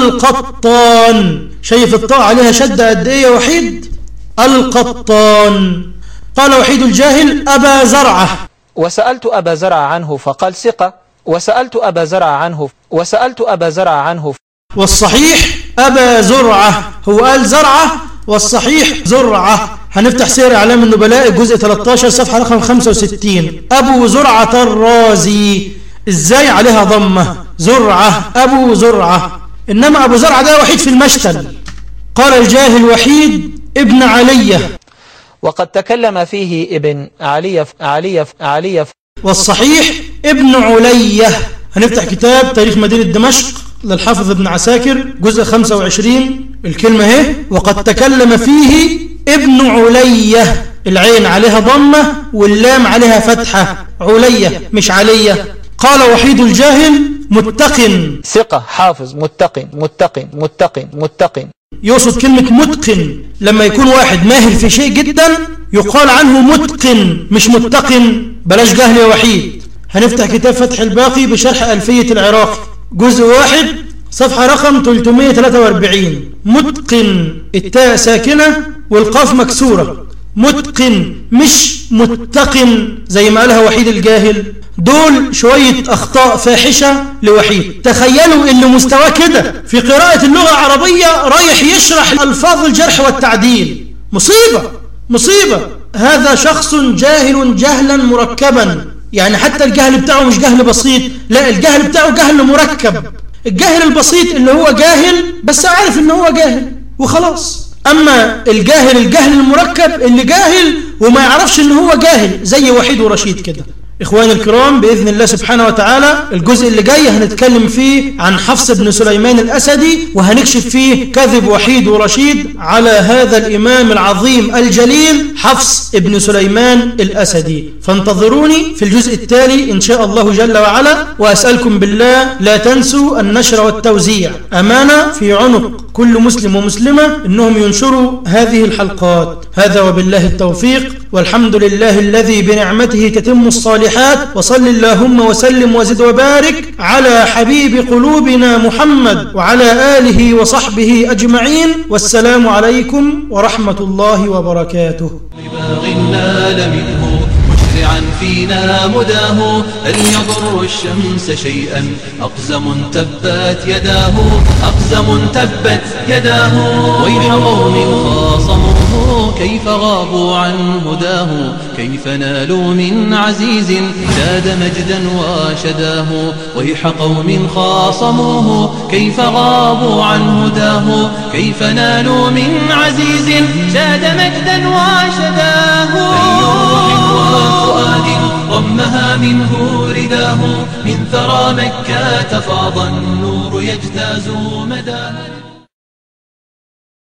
Speaker 2: القطان شايف الطاء عليها شدة قد ايه يا وحيد القطان قال وحيد الجاهل أبا زرعة
Speaker 4: وسألت أبا زرع عنه فقال ثقة وسألت أبا زرع عنه وسألت أبا زرع عنه
Speaker 2: والصحيح أبا زرعة هو قال زرعة والصحيح زرعة هنفتح سير أعلام النبلاء الجزء 13 صفحة رقم 65 أبو زرعة الرازي إزاي عليها ضمة زرعة أبو زرعة إنما أبو زرعة ده وحيد في المشتل قال الجاهل وحيد ابن علية
Speaker 4: وقد تكلم فيه ابن علي علي علي
Speaker 2: والصحيح ابن علية هنفتح كتاب تاريخ مدينة دمشق للحافظ ابن عساكر جزء 25 الكلمة اهي وقد تكلم فيه ابن علية العين عليها ضمة واللام عليها فتحة علية مش علية قال وحيد الجاهل متقن
Speaker 4: ثقة حافظ متقن متقن متقن متقن
Speaker 2: يقصد كلمة متقن لما يكون واحد ماهر في شيء جدا يقال عنه متقن مش متقن بلاش جهل يا وحيد هنفتح كتاب فتح الباقي بشرح ألفية العراقي جزء واحد صفحة رقم 343 متقن التاء ساكنة والقاف مكسورة متقن مش متقن زي ما قالها وحيد الجاهل دول شوية أخطاء فاحشة لوحيد تخيلوا إن مستواه كده في قراءة اللغة العربية رايح يشرح ألفاظ الجرح والتعديل مصيبة مصيبة هذا شخص جاهل جهلا مركبا يعني حتى الجهل بتاعه مش جهل بسيط لا الجهل بتاعه جهل مركب الجهل البسيط اللي هو جاهل بس عارف ان هو جاهل وخلاص اما الجاهل الجهل المركب اللي جاهل وما يعرفش ان هو جاهل زي وحيد ورشيد كده إخواني الكرام بإذن الله سبحانه وتعالى الجزء اللي جاي هنتكلم فيه عن حفص بن سليمان الأسدي وهنكشف فيه كذب وحيد ورشيد على هذا الإمام العظيم الجليل حفص بن سليمان الأسدي فانتظروني في الجزء التالي إن شاء الله جل وعلا وأسألكم بالله لا تنسوا النشر والتوزيع أمانة في عنق كل مسلم ومسلمة إنهم ينشروا هذه الحلقات هذا وبالله التوفيق والحمد لله الذي بنعمته تتم الصالحات وصل اللهم وسلم وزد وبارك على حبيب قلوبنا محمد وعلى آله وصحبه أجمعين والسلام عليكم ورحمة الله وبركاته
Speaker 1: باغ نال منه مسرعا فينا مداه هل يضر الشمس شيئا أقزم تبت يداه أقزم تبت يداه ويح قوم خاصموه كيف غابوا عن هداه كيف نالوا من عزيز زاد مجدا وشداه ويح قوم خاصموه كيف غابوا عن هداه كيف نالوا من عزيز زاد مجدا وشداه أي روح وفؤاد ضمها منه رداه من ثرى مكة فاض النور يجتاز مداها